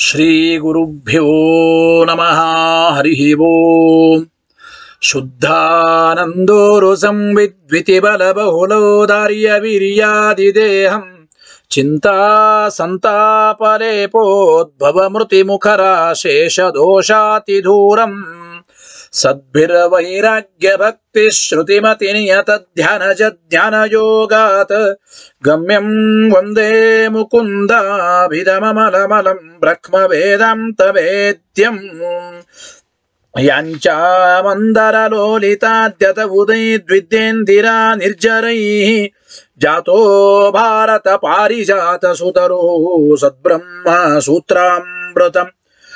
ಶ್ರೀಗುರುಭ್ಯೋ ನಮಃ ಹರಿ ಓಂ ಶುದ್ಧಾನಂದೋರು ಸಂವಿದ್ವಿತಿ ಬಲಬಹುಲೋದಾರ್ಯ ವೀರ್ಯಾದಿದೇಹಂ ಚಿಂತಾ ಸಂತಾಪಲೇಪೋದ್ಭವ ಮೃತಿಮುಖರಾಶೇಷದೋಷಾತಿಧೂರಂ सद्भिर्वैराग्यभक्तिश्रुतिमतिनियतध्यानजध्यानयोगात् गम्यं वन्दे मुकुन्दाभिदममलमलं ब्रह्मवेदान्तवेद्यम् याञ्चामन्दरलोलिताद्यत उदैद्विद्येन्दिरा निर्जरैः जातो भारतपारिजातसुतरो सद्ब्रह्मसूत्रामृतम्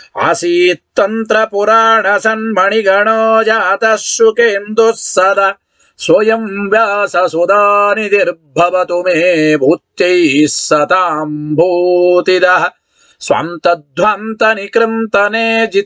आसीत्तन्त्रपुराणसन्मणिगणो जातः शुकेन्दुः सदा स्वयं व्याससुधानिधिर्भवतु मे भूत्यैः सतां भूतिदः स्वान्तध्वान्तनिकृन्तने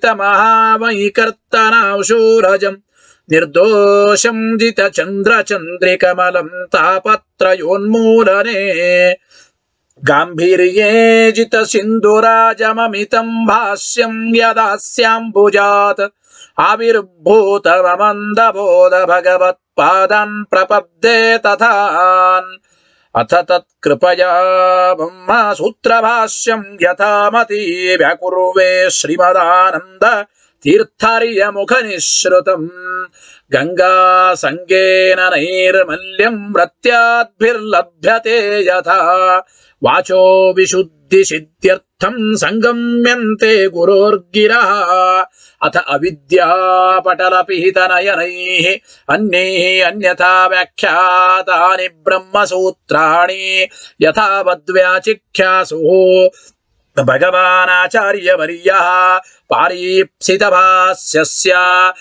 जितमहामयिकर्तनाशूरजम् निर्दोषं जितचन्द्रचन्द्रिकमलं तापत्रयोन्मूलने गाम्भीर्ये जितसिन्धुराजममितं भाष्यं यदास्याम्बुजात् आविर्भूतममन्दबोध भगवत्पादान् प्रपद्ये तथान् अथ तत्कृपया ब्रह्मसूत्रभाष्यं यथामति व्याकुर्वे श्रीमदानन्द तीर्थार्यमुखनिःश्रुतम् गङ्गासङ्गेन नैर्मल्यं व्रत्याद्भिर्लभ्यते यथा वाचो विशुद्धिसिद्ध्यर्थं सङ्गम्यन्ते गुरोर्गिरः अथ अविद्यापटलपिहितनयनैः अन्यैः अन्यथा व्याख्यातानि ब्रह्मसूत्राणि यथावद्व्याचिख्यासुः भगवानाचार्यवर्यः पारीप्सितभास्यस्य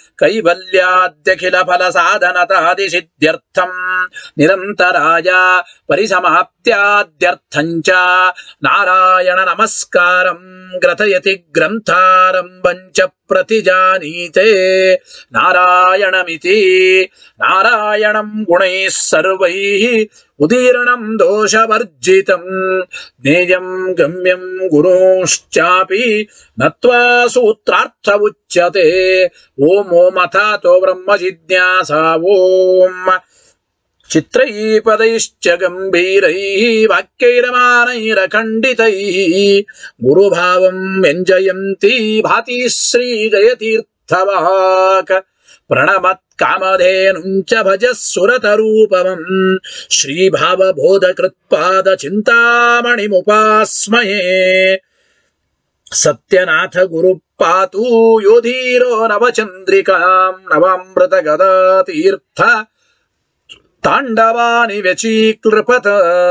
कैवल्याद्यखिलफलसाधनतादिसिद्ध्यर्थम् निरन्तराय परिसमाप्त्याद्यर्थम् च नारायणनमस्कारम् ग्रथयति ग्रन्थारम्भम् च प्रतिजानीते नारायणमिति नारायणम् गुणैः सर्वैः उदीर्णम् दोषवर्जितम् ज्ञेयम् गम्यम् गुरोश्चापि नत्वा सूत्रार्थ उच्यते ॐ ॐ ब्रह्म जिज्ञासा ॐ चित्रैः पदैश्च गम्भीरैः वाक्यैरमानैरखण्डितैः गुरुभावम् व्यञ्जयन्ती भाति श्रीजयतीर्थवाक् प्रणमत्कामधेनुम् च भजः सुरतरूपमम् श्रीभावबोधकृत्पादचिन्तामणिमुपास्महे सत्यनाथ गुरुः पातु योधीरो नवचन्द्रिकाम् नवामृतगदातीर्थ ताण्डवानि व्यचीकृपत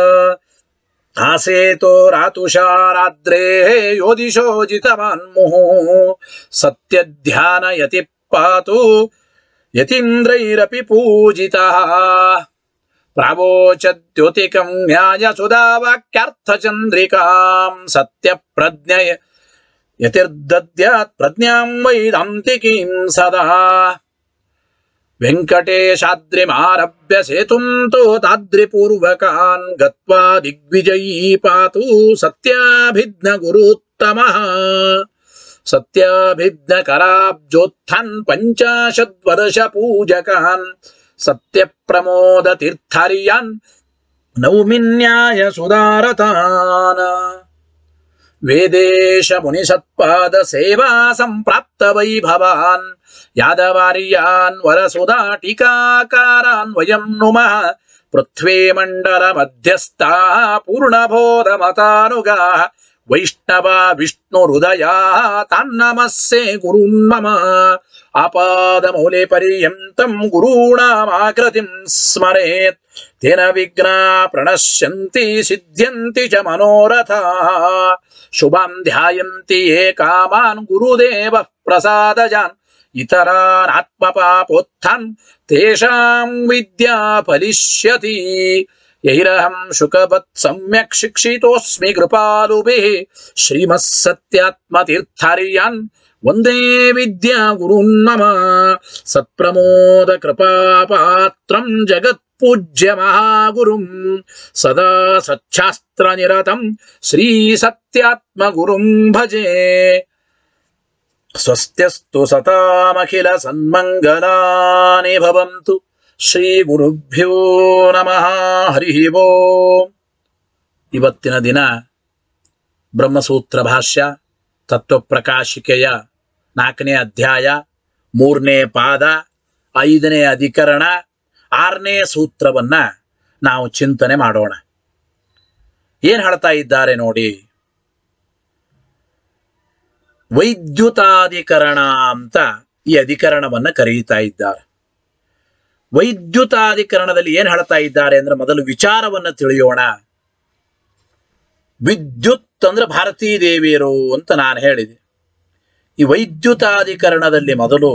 आसेतो रातुषाराद्रेः योदिशो जितमान्मुहुः सत्यध्यानयति पातु यतीन्द्रैरपि पूजितः प्रावोचद्योतिकम् न्यायसुधावाक्यार्थचन्द्रिकाम् सत्यप्रज्ञय यतिर्दद्यात् प्रज्ञाम् वैदान्तिकीम् सदा वेङ्कटेशाद्रिमारभ्य सेतुम् तु ताद्रिपूर्वकान् गत्वा दिग्विजयी पातु सत्याभिज्ञगुरुत्तमः सत्याभिज्ञकराब्जोत्थान् पञ्चाशद्वर्षपूजकान् सत्यप्रमोदतीर्थार्यान् नौमिन्याय सुदारतान् वेदेश मुनिसत्पाद सेवा सम्प्राप्त वैभवान् यादवार्यान् वरसुधाटिकाकारान् वयम् नुमः पृथ्वीमण्डलमध्यस्थाः पूर्णबोधमतानुगाः वैष्णवा विष्णुहृदयाः तान्नमस्ये गुरुन्मम आपादमूले पर्यन्तम् गुरूणामाकृतिम् स्मरेत् तेन विघ्ना प्रणश्यन्ति सिद्ध्यन्ति च मनोरथाः शुभान् ध्यायन्ति ये कामान् गुरुदेवः प्रसादजान् इतरानात्मपापोत्थान् तेषाम् विद्या फलिष्यति ಯೈರಹಂ ಶುಕವತ್ ಸಮ್ಯಕ್ ಶಿಕ್ಷಿತೋಸ್ಮಿ ಕೃಪಾಲುಭಿಃ ಶ್ರೀಮತ್ ಸತ್ಯಾತ್ಮತೀರ್ಥಾರ್ಯಾನ್ ಒಂದೇ ವಿದ್ಯಾ ಗುರುನ್ನಮ ಸತ್ಪ್ರಮೋದ ಕೃಪಾಪಾತ್ರಂ ಜಗತ್ಪೂಜ್ಯ ಮಹಾಗುರುಂ ಸದಾ ಸಚ್ಛಾಸ್ತ್ರ ನಿರತಂ ಶ್ರೀ ಸತ್ಯಾತ್ಮ ಗುರುಂ ಭಜೆ ಸ್ವಸ್ತ್ಯಸ್ತು ಸತಾಮಖಿಲ ಸನ್ಮಂಗಲಾನಿ ಭವಂತು ಶ್ರೀ ಗುರುಭ್ಯೋ ನಮಃ ಹರಿ ಓಂ ಇವತ್ತಿನ ದಿನ ಬ್ರಹ್ಮಸೂತ್ರ ಭಾಷ್ಯ ತತ್ವಪ್ರಕಾಶಿಕೆಯ ನಾಲ್ಕನೇ ಅಧ್ಯಾಯ ಮೂರನೇ ಪಾದ ಐದನೇ ಅಧಿಕರಣ ಆರನೇ ಸೂತ್ರವನ್ನ ನಾವು ಚಿಂತನೆ ಮಾಡೋಣ ಏನ್ ಹೇಳ್ತಾ ಇದ್ದಾರೆ ನೋಡಿ ವೈದ್ಯುತಾಧಿಕರಣ ಅಂತ ಈ ಅಧಿಕರಣವನ್ನ ಕರೀತಾ ಇದ್ದಾರೆ ವೈದ್ಯುತಾಧಿಕರಣದಲ್ಲಿ ಏನ್ ಹೇಳ್ತಾ ಇದ್ದಾರೆ ಅಂದ್ರೆ ಮೊದಲು ವಿಚಾರವನ್ನ ತಿಳಿಯೋಣ ವಿದ್ಯುತ್ ಅಂದ್ರೆ ಭಾರತೀ ದೇವಿಯರು ಅಂತ ನಾನು ಹೇಳಿದೆ ಈ ವೈದ್ಯುತಾಧಿಕರಣದಲ್ಲಿ ಮೊದಲು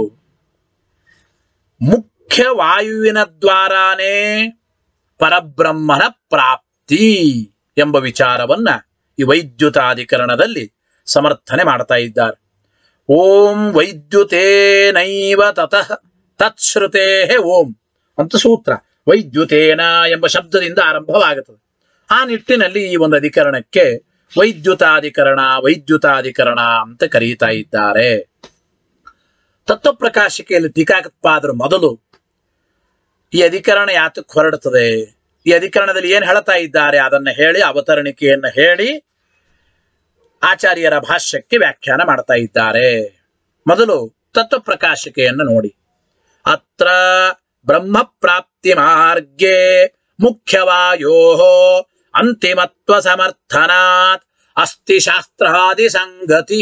ಮುಖ್ಯ ವಾಯುವಿನ ದ್ವಾರಾನೇ ಪರಬ್ರಹ್ಮನ ಪ್ರಾಪ್ತಿ ಎಂಬ ವಿಚಾರವನ್ನ ಈ ವೈದ್ಯುತಾಧಿಕರಣದಲ್ಲಿ ಸಮರ್ಥನೆ ಮಾಡ್ತಾ ಇದ್ದಾರೆ ಓಂ ವೈದ್ಯುತೇನೈವ ತತಃ ತತ್ಶ್ರುತೇ ಓಂ ಅಂತ ಸೂತ್ರ ವೈದ್ಯುತೇನ ಎಂಬ ಶಬ್ದದಿಂದ ಆರಂಭವಾಗುತ್ತದೆ ಆ ನಿಟ್ಟಿನಲ್ಲಿ ಈ ಒಂದು ಅಧಿಕರಣಕ್ಕೆ ವೈದ್ಯುತಾಧಿಕರಣ ವೈದ್ಯುತಾಧಿಕರಣ ಅಂತ ಕರೀತಾ ಇದ್ದಾರೆ ತತ್ವಪ್ರಕಾಶಿಕೆಯಲ್ಲಿ ಟೀಕಾಕತ್ಪಾದರು ಮೊದಲು ಈ ಅಧಿಕರಣ ಯಾತಕ್ಕೆ ಹೊರಡುತ್ತದೆ ಈ ಅಧಿಕರಣದಲ್ಲಿ ಏನ್ ಹೇಳ್ತಾ ಇದ್ದಾರೆ ಅದನ್ನ ಹೇಳಿ ಅವತರಣಿಕೆಯನ್ನ ಹೇಳಿ ಆಚಾರ್ಯರ ಭಾಷ್ಯಕ್ಕೆ ವ್ಯಾಖ್ಯಾನ ಮಾಡ್ತಾ ಇದ್ದಾರೆ ಮೊದಲು ತತ್ವಪ್ರಕಾಶಿಕೆಯನ್ನು ನೋಡಿ ಅತ್ರ ಬ್ರಹ್ಮ ಪ್ರಾಪ್ತಿ ಮಾರ್ಗೇ ಮುಖ್ಯವಾಯೋ ಅಂತಿಮತ್ವ ಸಮರ್ಥನಾತ್ ಅಸ್ತಿ ಶಾಸ್ತ್ರಾದಿ ಸಂಗತಿ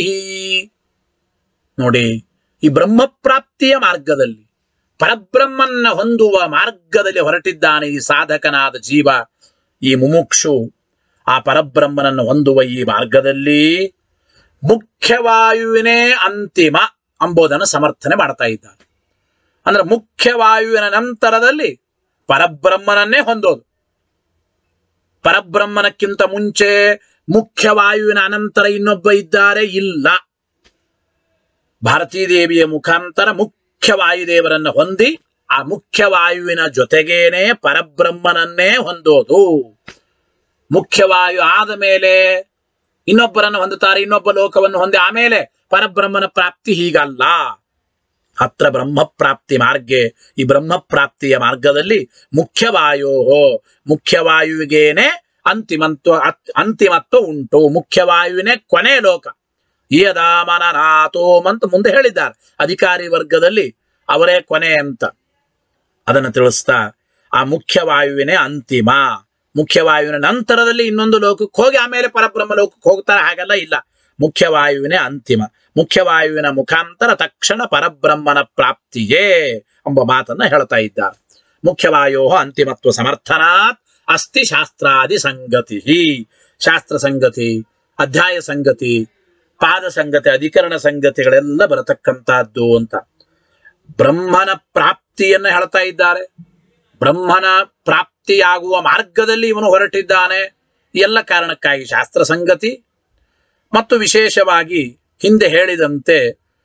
ನೋಡಿ ಈ ಬ್ರಹ್ಮ ಪ್ರಾಪ್ತಿಯ ಮಾರ್ಗದಲ್ಲಿ ಪರಬ್ರಹ್ಮನ್ನ ಹೊಂದುವ ಮಾರ್ಗದಲ್ಲಿ ಹೊರಟಿದ್ದಾನೆ ಈ ಸಾಧಕನಾದ ಜೀವ ಈ ಮುಮುಕ್ಷು ಆ ಪರಬ್ರಹ್ಮನನ್ನು ಹೊಂದುವ ಈ ಮಾರ್ಗದಲ್ಲಿ ಮುಖ್ಯವಾಯುವಿನೇ ಅಂತಿಮ ಎಂಬುದನ್ನು ಸಮರ್ಥನೆ ಮಾಡ್ತಾ ಇದ್ದಾರೆ ಅಂದ್ರೆ ಮುಖ್ಯವಾಯುವಿನ ನಂತರದಲ್ಲಿ ಪರಬ್ರಹ್ಮನನ್ನೇ ಹೊಂದೋದು ಪರಬ್ರಹ್ಮನಕ್ಕಿಂತ ಮುಂಚೆ ಮುಖ್ಯವಾಯುವಿನ ಅನಂತರ ಇನ್ನೊಬ್ಬ ಇದ್ದಾರೆ ಇಲ್ಲ ಭಾರತೀ ದೇವಿಯ ಮುಖಾಂತರ ಮುಖ್ಯ ವಾಯುದೇವರನ್ನ ಹೊಂದಿ ಆ ಮುಖ್ಯವಾಯುವಿನ ಜೊತೆಗೇನೆ ಪರಬ್ರಹ್ಮನನ್ನೇ ಹೊಂದೋದು ಮುಖ್ಯವಾಯು ಆದ ಮೇಲೆ ಇನ್ನೊಬ್ಬರನ್ನು ಹೊಂದುತ್ತಾರೆ ಇನ್ನೊಬ್ಬ ಲೋಕವನ್ನು ಹೊಂದಿ ಆಮೇಲೆ ಪರಬ್ರಹ್ಮನ ಪ್ರಾಪ್ತಿ ಹೀಗಲ್ಲ ಹತ್ರ ಬ್ರಹ್ಮ ಪ್ರಾಪ್ತಿ ಮಾರ್ಗೆ ಈ ಬ್ರಹ್ಮ ಪ್ರಾಪ್ತಿಯ ಮಾರ್ಗದಲ್ಲಿ ಮುಖ್ಯವಾಯೋ ಮುಖ್ಯವಾಯುವಿಗೇನೆ ಅಂತಿಮತ್ವ ಅತ್- ಅಂತಿಮತ್ವ ಉಂಟು ಮುಖ್ಯವಾಯುವಿನೇ ಕೊನೆ ಲೋಕ ಯದಾಮನನಾಥೋಮ್ ಅಂತ ಮುಂದೆ ಹೇಳಿದ್ದಾರೆ ಅಧಿಕಾರಿ ವರ್ಗದಲ್ಲಿ ಅವರೇ ಕೊನೆ ಅಂತ ಅದನ್ನು ತಿಳಿಸ್ತಾ ಆ ಮುಖ್ಯವಾಯುವಿನೇ ಅಂತಿಮ ಮುಖ್ಯವಾಯುವಿನ ನಂತರದಲ್ಲಿ ಇನ್ನೊಂದು ಲೋಕಕ್ಕೆ ಹೋಗಿ ಆಮೇಲೆ ಪರಬ್ರಹ್ಮ ಲೋಕಕ್ಕೆ ಹೋಗ್ತಾರೆ ಹಾಗೆಲ್ಲ ಇಲ್ಲ ಮುಖ್ಯವಾಯುವಿನೇ ಅಂತಿಮ ಮುಖ್ಯವಾಯುವಿನ ಮುಖಾಂತರ ತಕ್ಷಣ ಪರಬ್ರಹ್ಮನ ಪ್ರಾಪ್ತಿಯೇ ಎಂಬ ಮಾತನ್ನ ಹೇಳ್ತಾ ಇದ್ದಾರೆ ಮುಖ್ಯವಾಯೋ ಅಂತಿಮತ್ವ ಸಮರ್ಥನಾತ್ ಅಸ್ತಿ ಶಾಸ್ತ್ರಾದಿ ಸಂಗತಿ ಶಾಸ್ತ್ರ ಸಂಗತಿ ಅಧ್ಯಾಯ ಸಂಗತಿ ಪಾದ ಸಂಗತಿ ಅಧಿಕರಣ ಸಂಗತಿಗಳೆಲ್ಲ ಬರತಕ್ಕಂತಹದ್ದು ಅಂತ ಬ್ರಹ್ಮನ ಪ್ರಾಪ್ತಿಯನ್ನ ಹೇಳ್ತಾ ಇದ್ದಾರೆ ಬ್ರಹ್ಮನ ಪ್ರಾಪ್ತಿಯಾಗುವ ಮಾರ್ಗದಲ್ಲಿ ಇವನು ಹೊರಟಿದ್ದಾನೆ ಈ ಎಲ್ಲ ಕಾರಣಕ್ಕಾಗಿ ಶಾಸ್ತ್ರ ಸಂಗತಿ ಮತ್ತು ವಿಶೇಷವಾಗಿ ಹಿಂದೆ ಹೇಳಿದಂತೆ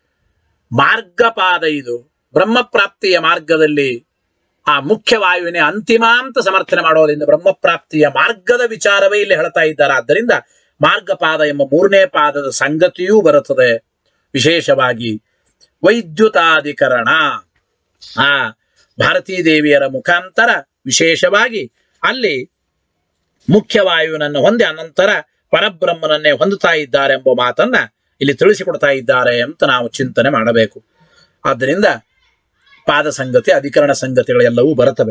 ಮಾರ್ಗಪಾದ ಇದು ಬ್ರಹ್ಮ ಪ್ರಾಪ್ತಿಯ ಮಾರ್ಗದಲ್ಲಿ ಆ ಮುಖ್ಯವಾಯುವಿನೇ ಅಂತಿಮ ಅಂತ ಸಮರ್ಥನೆ ಮಾಡೋದ್ರಿಂದ ಬ್ರಹ್ಮ ಪ್ರಾಪ್ತಿಯ ಮಾರ್ಗದ ವಿಚಾರವೇ ಇಲ್ಲಿ ಹೇಳ್ತಾ ಇದ್ದಾರೆ ಆದ್ದರಿಂದ ಮಾರ್ಗಪಾದ ಎಂಬ ಮೂರನೇ ಪಾದದ ಸಂಗತಿಯೂ ಬರುತ್ತದೆ ವಿಶೇಷವಾಗಿ ವೈದ್ಯುತಾಧಿಕರಣ ಆ ಭಾರತೀ ದೇವಿಯರ ಮುಖಾಂತರ ವಿಶೇಷವಾಗಿ ಅಲ್ಲಿ ಮುಖ್ಯವಾಯುವಿನನ್ನು ಹೊಂದಿ ಅನಂತರ ಪರಬ್ರಹ್ಮನನ್ನೇ ಹೊಂದುತ್ತಾ ಇದ್ದಾರೆ ಎಂಬ ಮಾತನ್ನ ಇಲ್ಲಿ ತಿಳಿಸಿಕೊಡ್ತಾ ಇದ್ದಾರೆ ಅಂತ ನಾವು ಚಿಂತನೆ ಮಾಡಬೇಕು ಆದ್ದರಿಂದ ಪಾದ ಸಂಗತಿ ಅಧಿಕರಣ ಸಂಗತಿಗಳೆಲ್ಲವೂ ಬರುತ್ತವೆ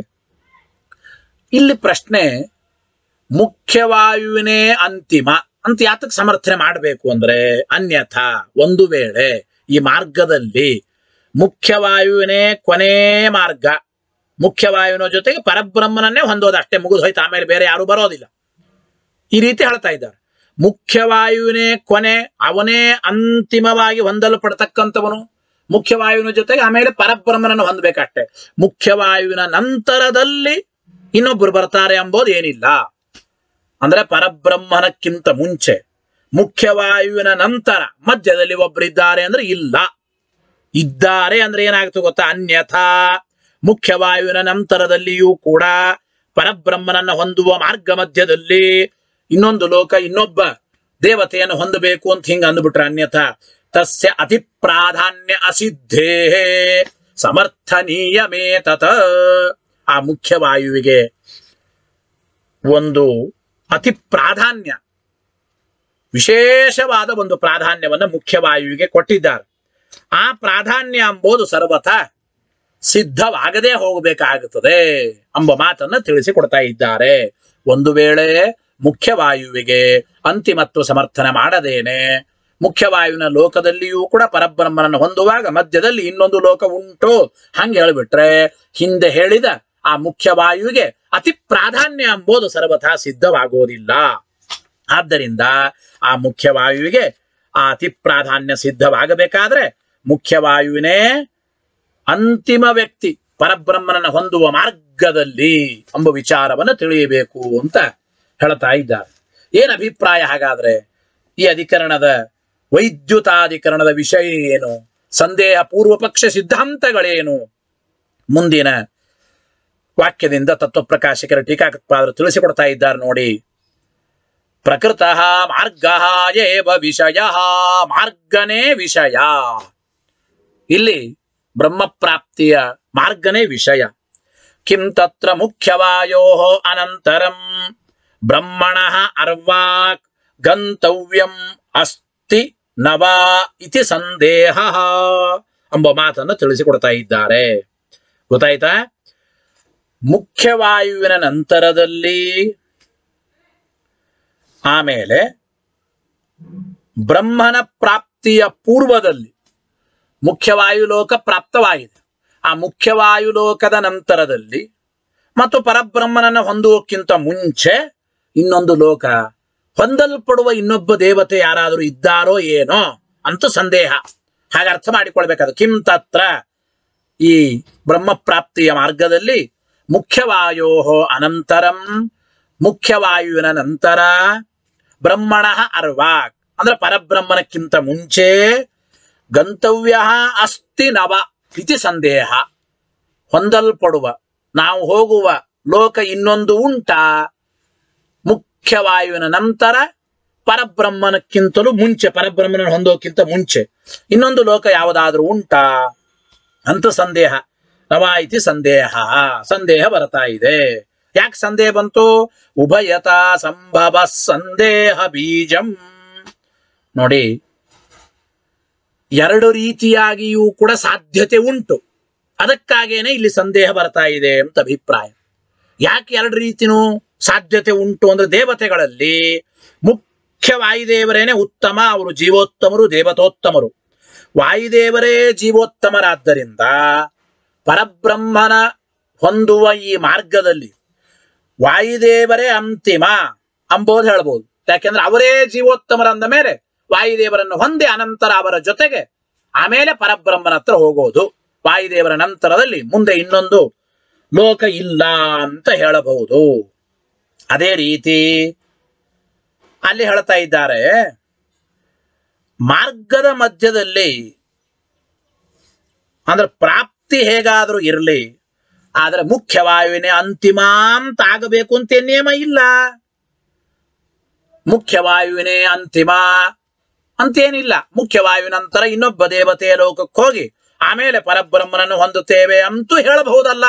ಇಲ್ಲಿ ಪ್ರಶ್ನೆ ಮುಖ್ಯವಾಯುವಿನೇ ಅಂತಿಮ ಅಂತ ಯಾತಕ್ಕೆ ಸಮರ್ಥನೆ ಮಾಡಬೇಕು ಅಂದ್ರೆ ಅನ್ಯಥಾ ಒಂದು ವೇಳೆ ಈ ಮಾರ್ಗದಲ್ಲಿ ಮುಖ್ಯವಾಯುವಿನೇ ಕೊನೇ ಮಾರ್ಗ ಮುಖ್ಯವಾಯುವಿನ ಜೊತೆಗೆ ಪರಬ್ರಹ್ಮನನ್ನೇ ಹೊಂದೋದು ಅಷ್ಟೇ ಮುಗಿದು ಹೋಯ್ತು ಆಮೇಲೆ ಬೇರೆ ಯಾರು ಬರೋದಿಲ್ಲ ಈ ರೀತಿ ಹೇಳ್ತಾ ಇದ್ದಾರೆ ಮುಖ್ಯವಾಯುವಿನೇ ಕೊನೆ ಅವನೇ ಅಂತಿಮವಾಗಿ ಹೊಂದಲ್ಪಡ್ತಕ್ಕಂಥವನು ಮುಖ್ಯವಾಯುವಿನ ಜೊತೆಗೆ ಆಮೇಲೆ ಪರಬ್ರಹ್ಮನನ್ನು ಹೊಂದಬೇಕಷ್ಟೆ ಮುಖ್ಯವಾಯುವಿನ ನಂತರದಲ್ಲಿ ಇನ್ನೊಬ್ಬರು ಬರ್ತಾರೆ ಎಂಬುದು ಏನಿಲ್ಲ ಅಂದ್ರೆ ಪರಬ್ರಹ್ಮನಕ್ಕಿಂತ ಮುಂಚೆ ಮುಖ್ಯವಾಯುವಿನ ನಂತರ ಮಧ್ಯದಲ್ಲಿ ಒಬ್ಬರಿದ್ದಾರೆ ಅಂದ್ರೆ ಇಲ್ಲ ಇದ್ದಾರೆ ಅಂದ್ರೆ ಏನಾಗುತ್ತೆ ಗೊತ್ತಾ ಅನ್ಯಥಾ ಮುಖ್ಯವಾಯುವಿನ ನಂತರದಲ್ಲಿಯೂ ಕೂಡ ಪರಬ್ರಹ್ಮನನ್ನ ಹೊಂದುವ ಮಾರ್ಗ ಮಧ್ಯದಲ್ಲಿ ಇನ್ನೊಂದು ಲೋಕ ಇನ್ನೊಬ್ಬ ದೇವತೆಯನ್ನು ಹೊಂದಬೇಕು ಅಂತ ಹಿಂಗ ಅಂದ್ಬಿಟ್ರೆ ಅನ್ಯಥಾ ತಸ್ಯ ಅತಿ ಪ್ರಾಧಾನ್ಯ ಅಸಿದ್ಧೇ ಸಮರ್ಥನೀಯಮೇ ತತ ಆ ಮುಖ್ಯವಾಯುವಿಗೆ ಒಂದು ಅತಿ ಪ್ರಾಧಾನ್ಯ ವಿಶೇಷವಾದ ಒಂದು ಪ್ರಾಧಾನ್ಯವನ್ನು ಮುಖ್ಯವಾಯುವಿಗೆ ಕೊಟ್ಟಿದ್ದಾರೆ ಆ ಪ್ರಾಧಾನ್ಯ ಎಂಬುದು ಸರ್ವಥ ಸಿದ್ಧವಾಗದೇ ಹೋಗಬೇಕಾಗುತ್ತದೆ ಎಂಬ ಮಾತನ್ನ ತಿಳಿಸಿಕೊಡ್ತಾ ಇದ್ದಾರೆ ಒಂದು ವೇಳೆ ಮುಖ್ಯವಾಯುವಿಗೆ ಅಂತಿಮತ್ವ ಸಮರ್ಥನೆ ಮಾಡದೇನೆ ಮುಖ್ಯವಾಯುವಿನ ಲೋಕದಲ್ಲಿಯೂ ಕೂಡ ಪರಬ್ರಹ್ಮನನ್ನು ಹೊಂದುವಾಗ ಮಧ್ಯದಲ್ಲಿ ಇನ್ನೊಂದು ಲೋಕ ಉಂಟು ಹಂಗೆ ಹೇಳ್ಬಿಟ್ರೆ ಹಿಂದೆ ಹೇಳಿದ ಆ ಮುಖ್ಯವಾಯುವಿಗೆ ಅತಿ ಪ್ರಾಧಾನ್ಯ ಎಂಬುದು ಸರ್ವಥಾ ಸಿದ್ಧವಾಗೋದಿಲ್ಲ ಆದ್ದರಿಂದ ಆ ಮುಖ್ಯವಾಯುವಿಗೆ ಆ ಅತಿ ಪ್ರಾಧಾನ್ಯ ಸಿದ್ಧವಾಗಬೇಕಾದ್ರೆ ಮುಖ್ಯವಾಯುವಿನೇ ಅಂತಿಮ ವ್ಯಕ್ತಿ ಪರಬ್ರಹ್ಮನನ್ನ ಹೊಂದುವ ಮಾರ್ಗದಲ್ಲಿ ಎಂಬ ವಿಚಾರವನ್ನು ತಿಳಿಯಬೇಕು ಅಂತ ಹೇಳ್ತಾ ಇದ್ದಾರೆ ಏನ್ ಅಭಿಪ್ರಾಯ ಹಾಗಾದ್ರೆ ಈ ಅಧಿಕರಣದ ವೈದ್ಯುತಾಧಿಕರಣದ ವಿಷಯ ಏನು ಸಂದೇಹ ಪೂರ್ವ ಪಕ್ಷ ಸಿದ್ಧಾಂತಗಳೇನು ಮುಂದಿನ ವಾಕ್ಯದಿಂದ ತತ್ವಪ್ರಕಾಶಕರ ಟೀಕಾಕೃತ್ಪಾದರು ತಿಳಿಸಿಕೊಡ್ತಾ ಇದ್ದಾರೆ ನೋಡಿ ಪ್ರಕೃತ ಮಾರ್ಗ ಏವ ವಿಷಯ ಮಾರ್ಗನೇ ವಿಷಯ ಇಲ್ಲಿ ಬ್ರಹ್ಮಪ್ರಾಪ್ತಿಯ ಮಾರ್ಗನೇ ವಿಷಯ ಕಿಂ ತತ್ರ ಮುಖ್ಯವಾಯೋ ಅನಂತರಂ ಬ್ರಹ್ಮಣ ಅರ್ವಾಕ್ ಗಂತವ್ಯಂ ಅಸ್ತಿ ನವ ಇತಿ ಸಂದೇಹ ಎಂಬ ಮಾತನ್ನು ತಿಳಿಸಿಕೊಡ್ತಾ ಇದ್ದಾರೆ ಗೊತ್ತಾಯ್ತಾ ಮುಖ್ಯವಾಯುವಿನ ನಂತರದಲ್ಲಿ ಆಮೇಲೆ ಬ್ರಹ್ಮನ ಪ್ರಾಪ್ತಿಯ ಪೂರ್ವದಲ್ಲಿ ಮುಖ್ಯವಾಯು ಲೋಕ ಪ್ರಾಪ್ತವಾಗಿದೆ ಆ ಮುಖ್ಯವಾಯು ಲೋಕದ ನಂತರದಲ್ಲಿ ಮತ್ತು ಪರಬ್ರಹ್ಮನನ್ನು ಹೊಂದುವಕ್ಕಿಂತ ಮುಂಚೆ ಇನ್ನೊಂದು ಲೋಕ ಹೊಂದಲ್ಪಡುವ ಇನ್ನೊಬ್ಬ ದೇವತೆ ಯಾರಾದರೂ ಇದ್ದಾರೋ ಏನೋ ಅಂತ ಸಂದೇಹ ಹಾಗೆ ಅರ್ಥ ಮಾಡಿಕೊಳ್ಬೇಕಾದ ಕಿಂ ತತ್ರ ಈ ಬ್ರಹ್ಮ ಪ್ರಾಪ್ತಿಯ ಮಾರ್ಗದಲ್ಲಿ ಮುಖ್ಯವಾಯೋ ಅನಂತರಂ ಮುಖ್ಯವಾಯುವಿನ ನಂತರ ಬ್ರಹ್ಮಣ ಅರ್ವಾಕ್ ಅಂದ್ರೆ ಪರಬ್ರಹ್ಮನಕ್ಕಿಂತ ಮುಂಚೆ ಗಂತವ್ಯ ಅಸ್ತಿ ನವ ಇತಿ ಸಂದೇಹ ಹೊಂದಲ್ಪಡುವ ನಾವು ಹೋಗುವ ಲೋಕ ಇನ್ನೊಂದು ಉಂಟಾ ಮುಖ್ಯವಾಯುವಿನ ನಂತರ ಪರಬ್ರಹ್ಮನಕ್ಕಿಂತಲೂ ಮುಂಚೆ ಪರಬ್ರಹ್ಮನ ಹೊಂದೋಕ್ಕಿಂತ ಮುಂಚೆ ಇನ್ನೊಂದು ಲೋಕ ಯಾವುದಾದ್ರೂ ಉಂಟಾ ಅಂತ ಸಂದೇಹ ನವ ಇತಿ ಸಂದೇಹ ಸಂದೇಹ ಬರ್ತಾ ಇದೆ ಯಾಕೆ ಸಂದೇಹ ಬಂತು ಉಭಯತ ಸಂಭವ ಸಂದೇಹ ಬೀಜಂ ನೋಡಿ ಎರಡು ರೀತಿಯಾಗಿಯೂ ಕೂಡ ಸಾಧ್ಯತೆ ಉಂಟು ಅದಕ್ಕಾಗೇನೆ ಇಲ್ಲಿ ಸಂದೇಹ ಬರ್ತಾ ಇದೆ ಅಂತ ಅಭಿಪ್ರಾಯ ಯಾಕೆ ಎರಡು ರೀತಿನೂ ಸಾಧ್ಯತೆ ಉಂಟು ಅಂದ್ರೆ ದೇವತೆಗಳಲ್ಲಿ ಮುಖ್ಯ ವಾಯುದೇವರೇನೆ ಉತ್ತಮ ಅವರು ಜೀವೋತ್ತಮರು ದೇವತೋತ್ತಮರು ವಾಯುದೇವರೇ ಜೀವೋತ್ತಮರಾದ್ದರಿಂದ ಪರಬ್ರಹ್ಮನ ಹೊಂದುವ ಈ ಮಾರ್ಗದಲ್ಲಿ ವಾಯುದೇವರೇ ಅಂತಿಮ ಅಂಬೋದು ಹೇಳ್ಬೋದು ಯಾಕೆಂದ್ರೆ ಅವರೇ ಜೀವೋತ್ತಮರಂದ ಮೇಲೆ ವಾಯುದೇವರನ್ನು ಹೊಂದಿ ಅನಂತರ ಅವರ ಜೊತೆಗೆ ಆಮೇಲೆ ಪರಬ್ರಹ್ಮನ ಹತ್ರ ಹೋಗೋದು ವಾಯುದೇವರ ನಂತರದಲ್ಲಿ ಮುಂದೆ ಇನ್ನೊಂದು ಲೋಕ ಇಲ್ಲ ಅಂತ ಹೇಳಬಹುದು ಅದೇ ರೀತಿ ಅಲ್ಲಿ ಹೇಳ್ತಾ ಇದ್ದಾರೆ ಮಾರ್ಗದ ಮಧ್ಯದಲ್ಲಿ ಅಂದ್ರೆ ಪ್ರಾಪ್ತಿ ಹೇಗಾದ್ರೂ ಇರಲಿ ಆದ್ರೆ ಮುಖ್ಯವಾಯುವಿನೇ ಅಂತಿಮ ಅಂತ ಆಗಬೇಕು ಅಂತ ನಿಯಮ ಇಲ್ಲ ಮುಖ್ಯವಾಯುವಿನೇ ಅಂತಿಮ ಅಂತೇನಿಲ್ಲ ಮುಖ್ಯವಾಯು ನಂತರ ಇನ್ನೊಬ್ಬ ದೇವತೆಯ ಲೋಕಕ್ಕೆ ಹೋಗಿ ಆಮೇಲೆ ಪರಬ್ರಹ್ಮನನ್ನು ಹೊಂದುತ್ತೇವೆ ಅಂತೂ ಹೇಳಬಹುದಲ್ಲ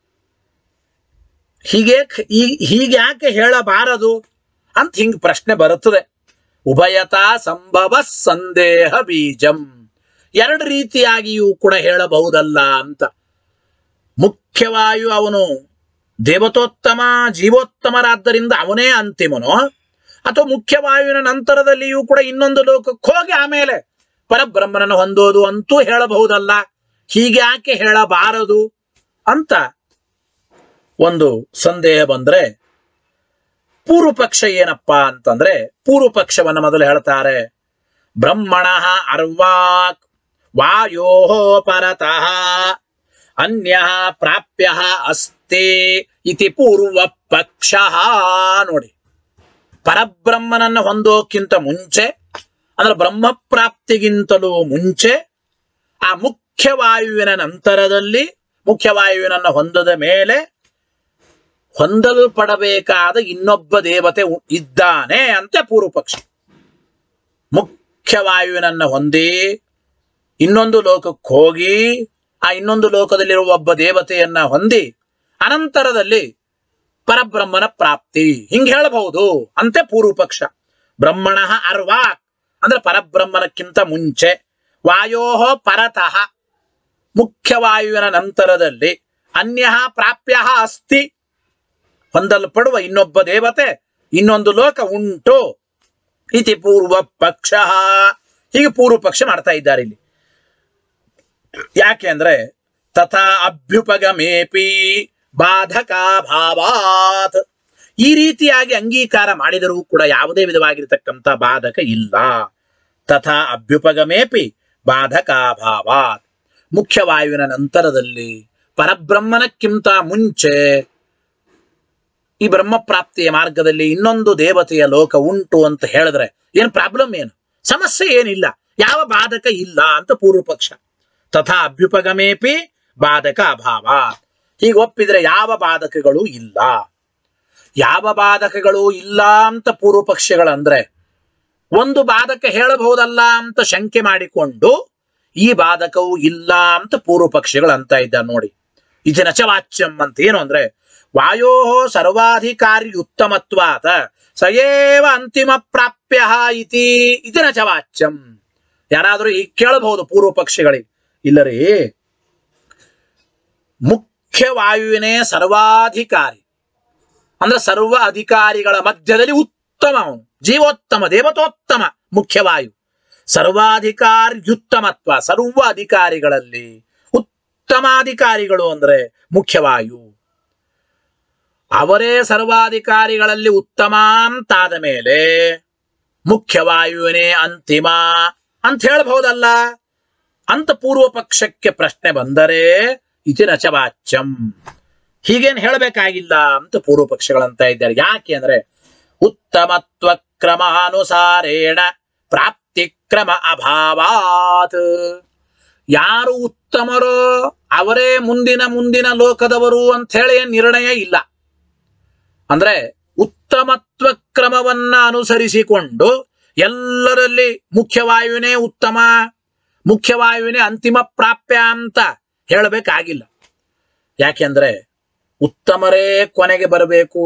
ಹೀಗೆ ಹೀಗ್ಯಾಕೆ ಹೇಳಬಾರದು ಅಂತ ಹಿಂಗ್ ಪ್ರಶ್ನೆ ಬರುತ್ತದೆ ಉಭಯತಾ ಸಂಭವ ಸಂದೇಹ ಬೀಜಂ ಎರಡು ರೀತಿಯಾಗಿಯೂ ಕೂಡ ಹೇಳಬಹುದಲ್ಲ ಅಂತ ಮುಖ್ಯವಾಯು ಅವನು ದೇವತೋತ್ತಮ ಜೀವೋತ್ತಮರಾದ್ದರಿಂದ ಅವನೇ ಅಂತಿಮನೋ ಅಥವಾ ಮುಖ್ಯವಾಯುವಿನ ನಂತರದಲ್ಲಿಯೂ ಕೂಡ ಇನ್ನೊಂದು ಲೋಕಕ್ಕೆ ಹೋಗಿ ಆಮೇಲೆ ಪರಬ್ರಹ್ಮನನ್ನು ಹೊಂದೋದು ಅಂತೂ ಹೇಳಬಹುದಲ್ಲ ಹೀಗ್ಯಾಕೆ ಹೇಳಬಾರದು ಅಂತ ಒಂದು ಸಂದೇಹ ಬಂದ್ರೆ ಪೂರ್ವ ಪಕ್ಷ ಏನಪ್ಪಾ ಅಂತಂದ್ರೆ ಪೂರ್ವ ಪಕ್ಷವನ್ನ ಮೊದಲು ಹೇಳ್ತಾರೆ ಬ್ರಹ್ಮಣ ಅರ್ವಾಕ್ ವಾಯೋ ಪರತಃ ಅನ್ಯ ಪ್ರಾಪ್ಯ ಅಸ್ತಿ ಇತಿ ಪೂರ್ವ ಪಕ್ಷ ನೋಡಿ ಪರಬ್ರಹ್ಮನನ್ನು ಹೊಂದೋಕ್ಕಿಂತ ಮುಂಚೆ ಅಂದ್ರೆ ಬ್ರಹ್ಮ ಪ್ರಾಪ್ತಿಗಿಂತಲೂ ಮುಂಚೆ ಆ ಮುಖ್ಯವಾಯುವಿನ ನಂತರದಲ್ಲಿ ಮುಖ್ಯವಾಯುವಿನನ್ನು ಹೊಂದದ ಮೇಲೆ ಹೊಂದಲ್ಪಡಬೇಕಾದ ಇನ್ನೊಬ್ಬ ದೇವತೆ ಉ- ಇದ್ದಾನೆ ಅಂತ ಪೂರ್ವ ಪಕ್ಷ ಮುಖ್ಯವಾಯುವಿನನ್ನ ಹೊಂದಿ ಇನ್ನೊಂದು ಲೋಕಕ್ಕೆ ಹೋಗಿ ಆ ಇನ್ನೊಂದು ಲೋಕದಲ್ಲಿರುವ ಒಬ್ಬ ದೇವತೆಯನ್ನ ಹೊಂದಿ ಅನಂತರದಲ್ಲಿ ಪರಬ್ರಹ್ಮನ ಪ್ರಾಪ್ತಿ ಹಿಂಗ್ ಹೇಳಬಹುದು ಅಂತೆ ಪೂರ್ವ ಪಕ್ಷ ಬ್ರಹ್ಮಣ ಅರ್ವಾಕ್ ಅಂದ್ರೆ ಪರಬ್ರಹ್ಮನಕ್ಕಿಂತ ಮುಂಚೆ ವಾಯೋ ಪರತಃ ಮುಖ್ಯವಾಯುವಿನ ನಂತರದಲ್ಲಿ ಅನ್ಯ ಪ್ರಾಪ್ಯ ಅಸ್ತಿ ಹೊಂದಲ್ಪಡುವ ಇನ್ನೊಬ್ಬ ದೇವತೆ ಇನ್ನೊಂದು ಲೋಕ ಉಂಟು ಇತಿ ಪೂರ್ವ ಪಕ್ಷ ಹೀಗೆ ಪೂರ್ವ ಪಕ್ಷ ಮಾಡ್ತಾ ಇದ್ದಾರೆ ಇಲ್ಲಿ ಯಾಕೆ ಅಂದ್ರೆ ತಥಾ ಅಭ್ಯುಪಗಮೇಪಿ ಬಾಧಕಾಭಾವಾತ್ ಈ ರೀತಿಯಾಗಿ ಅಂಗೀಕಾರ ಮಾಡಿದರೂ ಕೂಡ ಯಾವುದೇ ವಿಧವಾಗಿರತಕ್ಕಂಥ ಬಾಧಕ ಇಲ್ಲ ತಥಾ ಅಭ್ಯುಪಗಮೇಪಿ ಬಾಧಕಾಭಾವಾತ್ ಮುಖ್ಯವಾಯುವಿನ ನಂತರದಲ್ಲಿ ಪರಬ್ರಹ್ಮನಕ್ಕಿಂತ ಮುಂಚೆ ಈ ಬ್ರಹ್ಮ ಪ್ರಾಪ್ತಿಯ ಮಾರ್ಗದಲ್ಲಿ ಇನ್ನೊಂದು ದೇವತೆಯ ಲೋಕ ಉಂಟು ಅಂತ ಹೇಳಿದ್ರೆ ಏನ್ ಪ್ರಾಬ್ಲಮ್ ಏನು ಸಮಸ್ಯೆ ಏನಿಲ್ಲ ಯಾವ ಬಾಧಕ ಇಲ್ಲ ಅಂತ ಪೂರ್ವ ಪಕ್ಷ ತಥಾ ಅಭ್ಯುಪಗಮೇಪಿ ಬಾಧಕ ಅಭಾವ ಹೀಗೆ ಒಪ್ಪಿದ್ರೆ ಯಾವ ಬಾಧಕಗಳು ಇಲ್ಲ ಯಾವ ಬಾಧಕಗಳು ಇಲ್ಲ ಅಂತ ಪೂರ್ವ ಪಕ್ಷಗಳಂದ್ರೆ ಒಂದು ಬಾಧಕ ಹೇಳಬಹುದಲ್ಲ ಅಂತ ಶಂಕೆ ಮಾಡಿಕೊಂಡು ಈ ಬಾಧಕವು ಇಲ್ಲ ಅಂತ ಪೂರ್ವ ಪಕ್ಷಿಗಳು ಅಂತ ಇದ್ದಾರೆ ನೋಡಿ ಇದು ನಚವಾಚ್ಯಂ ಅಂತ ಏನು ಅಂದ್ರೆ ವಾಯೋ ಸರ್ವಾಧಿಕಾರಿ ಉತ್ತಮತ್ವಾತ ಸಯೇವ ಅಂತಿಮ ಪ್ರಾಪ್ಯ ಇತಿ ಇದು ನಚವಾಚ್ಯಂ ಯಾರಾದರೂ ಈಗ ಕೇಳಬಹುದು ಪೂರ್ವ ಪಕ್ಷಿಗಳಿಗೆ ಇಲ್ಲರಿ ಮುಖ್ಯ ವಾಯುವಿನೇ ಸರ್ವಾಧಿಕಾರಿ ಅಂದ್ರೆ ಸರ್ವ ಅಧಿಕಾರಿಗಳ ಮಧ್ಯದಲ್ಲಿ ಉತ್ತಮ ಅವನು ಜೀವೋತ್ತಮ ದೇವತೋತ್ತಮ ಮುಖ್ಯವಾಯು ಸರ್ವಾಧಿಕಾರ್ಯುತ್ತಮತ್ವ ಸರ್ವ ಅಧಿಕಾರಿಗಳಲ್ಲಿ ಉತ್ತಮಾಧಿಕಾರಿಗಳು ಅಂದ್ರೆ ಮುಖ್ಯವಾಯು ಅವರೇ ಸರ್ವಾಧಿಕಾರಿಗಳಲ್ಲಿ ಉತ್ತಮ ಅಂತಾದ ಮೇಲೆ ಮುಖ್ಯವಾಯುವಿನೇ ಅಂತಿಮ ಅಂತ ಹೇಳ್ಬಹುದಲ್ಲ ಅಂತ ಪೂರ್ವ ಪಕ್ಷಕ್ಕೆ ಪ್ರಶ್ನೆ ಬಂದರೆ ಇತಿ ನಚವಾಚ್ಯಂ ಹೀಗೇನು ಹೇಳಬೇಕಾಗಿಲ್ಲ ಅಂತ ಪೂರ್ವ ಪಕ್ಷಗಳಂತ ಇದ್ದಾರೆ ಯಾಕೆ ಅಂದ್ರೆ ಉತ್ತಮತ್ವ ಕ್ರಮಾನುಸಾರೇಣ ಪ್ರಾಪ್ತಿ ಕ್ರಮ ಅಭಾವಾತ್ ಯಾರು ಉತ್ತಮರೋ ಅವರೇ ಮುಂದಿನ ಮುಂದಿನ ಲೋಕದವರು ಅಂತ ಹೇಳಿ ಏನ್ ನಿರ್ಣಯ ಇಲ್ಲ ಅಂದ್ರೆ ಉತ್ತಮತ್ವ ಕ್ರಮವನ್ನ ಅನುಸರಿಸಿಕೊಂಡು ಎಲ್ಲರಲ್ಲಿ ಮುಖ್ಯವಾಯುವಿನೇ ಉತ್ತಮ ಮುಖ್ಯವಾಯುವಿನೇ ಅಂತಿಮ ಪ್ರಾಪ್ಯ ಅಂತ ಹೇಳಬೇಕಾಗಿಲ್ಲ ಯಾಕೆಂದ್ರೆ ಉತ್ತಮರೇ ಕೊನೆಗೆ ಬರಬೇಕು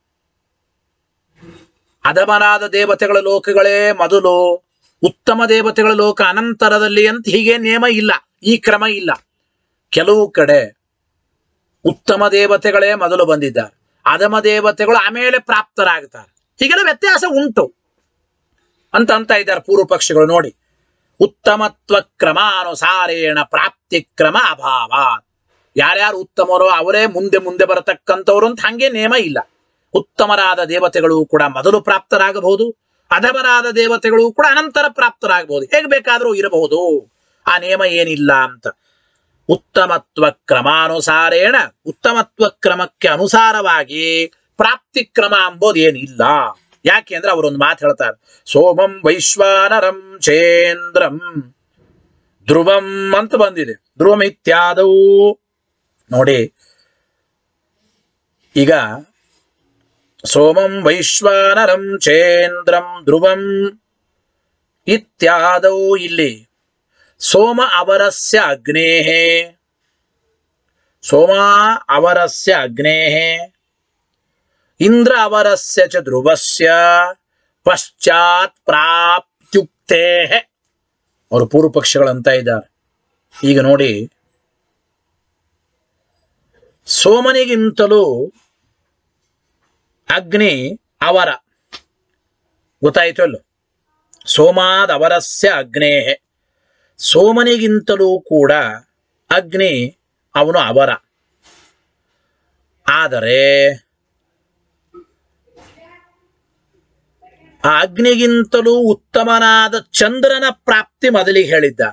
ಅಧಮರಾದ ದೇವತೆಗಳ ಲೋಕಗಳೇ ಮೊದಲು ಉತ್ತಮ ದೇವತೆಗಳ ಲೋಕ ಅನಂತರದಲ್ಲಿ ಅಂತ ಹೀಗೆ ನಿಯಮ ಇಲ್ಲ ಈ ಕ್ರಮ ಇಲ್ಲ ಕೆಲವು ಕಡೆ ಉತ್ತಮ ದೇವತೆಗಳೇ ಮೊದಲು ಬಂದಿದ್ದಾರೆ ಅಧಮ ದೇವತೆಗಳು ಆಮೇಲೆ ಪ್ರಾಪ್ತರಾಗ್ತಾರೆ ಹೀಗೆಲ್ಲ ವ್ಯತ್ಯಾಸ ಉಂಟು ಅಂತ ಅಂತ ಇದ್ದಾರೆ ಪೂರ್ವ ಪಕ್ಷಿಗಳು ನೋಡಿ ಉತ್ತಮತ್ವ ಕ್ರಮಾನುಸಾರೇಣ ಪ್ರಾಪ್ತಿ ಕ್ರಮ ಅಭಾವ ಯಾರ್ಯಾರು ಉತ್ತಮರೋ ಅವರೇ ಮುಂದೆ ಮುಂದೆ ಬರತಕ್ಕಂಥವ್ರು ಅಂತ ಹಂಗೆ ನೇಮ ಇಲ್ಲ ಉತ್ತಮರಾದ ದೇವತೆಗಳು ಕೂಡ ಮೊದಲು ಪ್ರಾಪ್ತರಾಗಬಹುದು ಅಧಮರಾದ ದೇವತೆಗಳು ಕೂಡ ಅನಂತರ ಪ್ರಾಪ್ತರಾಗಬಹುದು ಹೇಗೆ ಬೇಕಾದರೂ ಇರಬಹುದು ಆ ನಿಯಮ ಏನಿಲ್ಲ ಅಂತ ಉತ್ತಮತ್ವ ಕ್ರಮಾನುಸಾರೇಣ ಉತ್ತಮತ್ವ ಕ್ರಮಕ್ಕೆ ಅನುಸಾರವಾಗಿ ಪ್ರಾಪ್ತಿ ಕ್ರಮ ಅಂಬೋದು ಏನಿಲ್ಲ ಯಾಕೆ ಅಂದ್ರೆ ಅವರೊಂದು ಮಾತು ಹೇಳ್ತಾರೆ ಸೋಮಂ ವೈಶ್ವಾನರಂ ಚೇಂದ್ರಂ ಧ್ರುವಂ ಅಂತ ಬಂದಿದೆ ಧ್ರುವಂ ಇತ್ಯಾದವು ನೋಡಿ ಈಗ ಸೋಮಂ ವೈಶ್ವಾನರಂ ಚೇಂದ್ರಂ ಧ್ರುವಂ ಇತ್ಯಾದೌ ಇಲ್ಲಿ ಸೋಮ ಅವರಸ್ಯ ಅಗ್ನೇಃ ಸೋಮ ಅವರಸ್ಯ ಅಗ್ನೇಃ ಇಂದ್ರ ಅವರಸ್ಯ ಚ ಧ್ರುವಸ್ಯ ಪಶ್ಚಾತ್ ಪ್ರಾಪ್ತ್ಯುಕ್ತೇ ಅವರು ಪೂರ್ವ ಪಕ್ಷಗಳಂತ ಇದ್ದಾರೆ ಈಗ ನೋಡಿ ಸೋಮನಿಗಿಂತಲೂ ಅಗ್ನಿ ಅವರ ಗೊತ್ತಾಯಿತು ಅಲ್ಲೋ ಸೋಮಾದ್ ಅವರಸ್ಯ ಅಗ್ನೇಹ ಸೋಮನಿಗಿಂತಲೂ ಕೂಡ ಅಗ್ನಿ ಅವನು ಅವರ ಆದರೆ ಆ ಅಗ್ನಿಗಿಂತಲೂ ಉತ್ತಮನಾದ ಚಂದ್ರನ ಪ್ರಾಪ್ತಿ ಮೊದಲಿಗೆ ಹೇಳಿದ್ದಾರೆ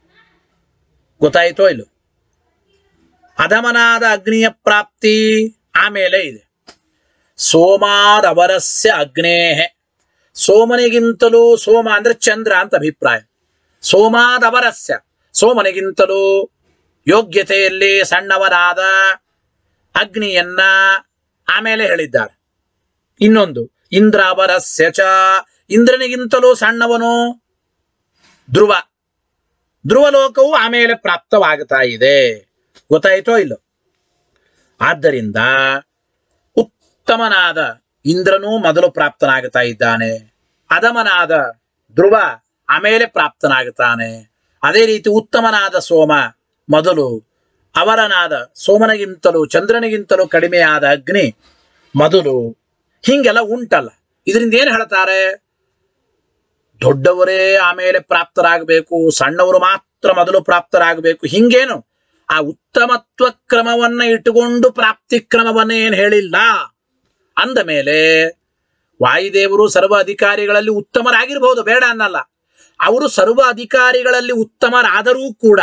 ಗೊತ್ತಾಯಿತೋ ಇಲ್ಲೋ ಅಧಮನಾದ ಅಗ್ನಿಯ ಪ್ರಾಪ್ತಿ ಆಮೇಲೆ ಇದೆ ಸೋಮಾದವರಸ್ಯ ಅಗ್ನೇಹ ಸೋಮನಿಗಿಂತಲೂ ಸೋಮ ಅಂದ್ರೆ ಚಂದ್ರ ಅಂತ ಅಭಿಪ್ರಾಯ ಸೋಮಾದವರಸ್ಯ ಸೋಮನಿಗಿಂತಲೂ ಯೋಗ್ಯತೆಯಲ್ಲಿ ಸಣ್ಣವನಾದ ಅಗ್ನಿಯನ್ನ ಆಮೇಲೆ ಹೇಳಿದ್ದಾರೆ ಇನ್ನೊಂದು ಇಂದ್ರಾವರಸ್ಯ ಚ ಇಂದ್ರನಿಗಿಂತಲೂ ಸಣ್ಣವನು ಧ್ರುವ ಧ್ರುವಲೋಕವು ಆಮೇಲೆ ಪ್ರಾಪ್ತವಾಗ್ತಾ ಇದೆ ಗೊತ್ತಾಯಿತೋ ಇಲ್ಲೋ ಆದ್ದರಿಂದ ಉತ್ತಮನಾದ ಇಂದ್ರನೂ ಮೊದಲು ಪ್ರಾಪ್ತನಾಗುತ್ತಾ ಇದ್ದಾನೆ ಅಧಮನಾದ ಧ್ರುವ ಆಮೇಲೆ ಪ್ರಾಪ್ತನಾಗುತ್ತಾನೆ ಅದೇ ರೀತಿ ಉತ್ತಮನಾದ ಸೋಮ ಮೊದಲು ಅವರನಾದ ಸೋಮನಿಗಿಂತಲೂ ಚಂದ್ರನಿಗಿಂತಲೂ ಕಡಿಮೆಯಾದ ಅಗ್ನಿ ಮೊದಲು ಹಿಂಗೆಲ್ಲ ಉಂಟಲ್ಲ ಇದರಿಂದ ಏನು ಹೇಳ್ತಾರೆ ದೊಡ್ಡವರೇ ಆಮೇಲೆ ಪ್ರಾಪ್ತರಾಗಬೇಕು ಸಣ್ಣವರು ಮಾತ್ರ ಮೊದಲು ಪ್ರಾಪ್ತರಾಗಬೇಕು ಹಿಂಗೇನು ಆ ಉತ್ತಮತ್ವ ಕ್ರಮವನ್ನ ಇಟ್ಟುಕೊಂಡು ಪ್ರಾಪ್ತಿ ಕ್ರಮವನ್ನ ಏನು ಹೇಳಿಲ್ಲ ಅಂದ ಮೇಲೆ ವಾಯುದೇವರು ಸರ್ವ ಅಧಿಕಾರಿಗಳಲ್ಲಿ ಉತ್ತಮರಾಗಿರ್ಬಹುದು ಬೇಡ ಅನ್ನಲ್ಲ ಅವರು ಸರ್ವ ಅಧಿಕಾರಿಗಳಲ್ಲಿ ಉತ್ತಮರಾದರೂ ಕೂಡ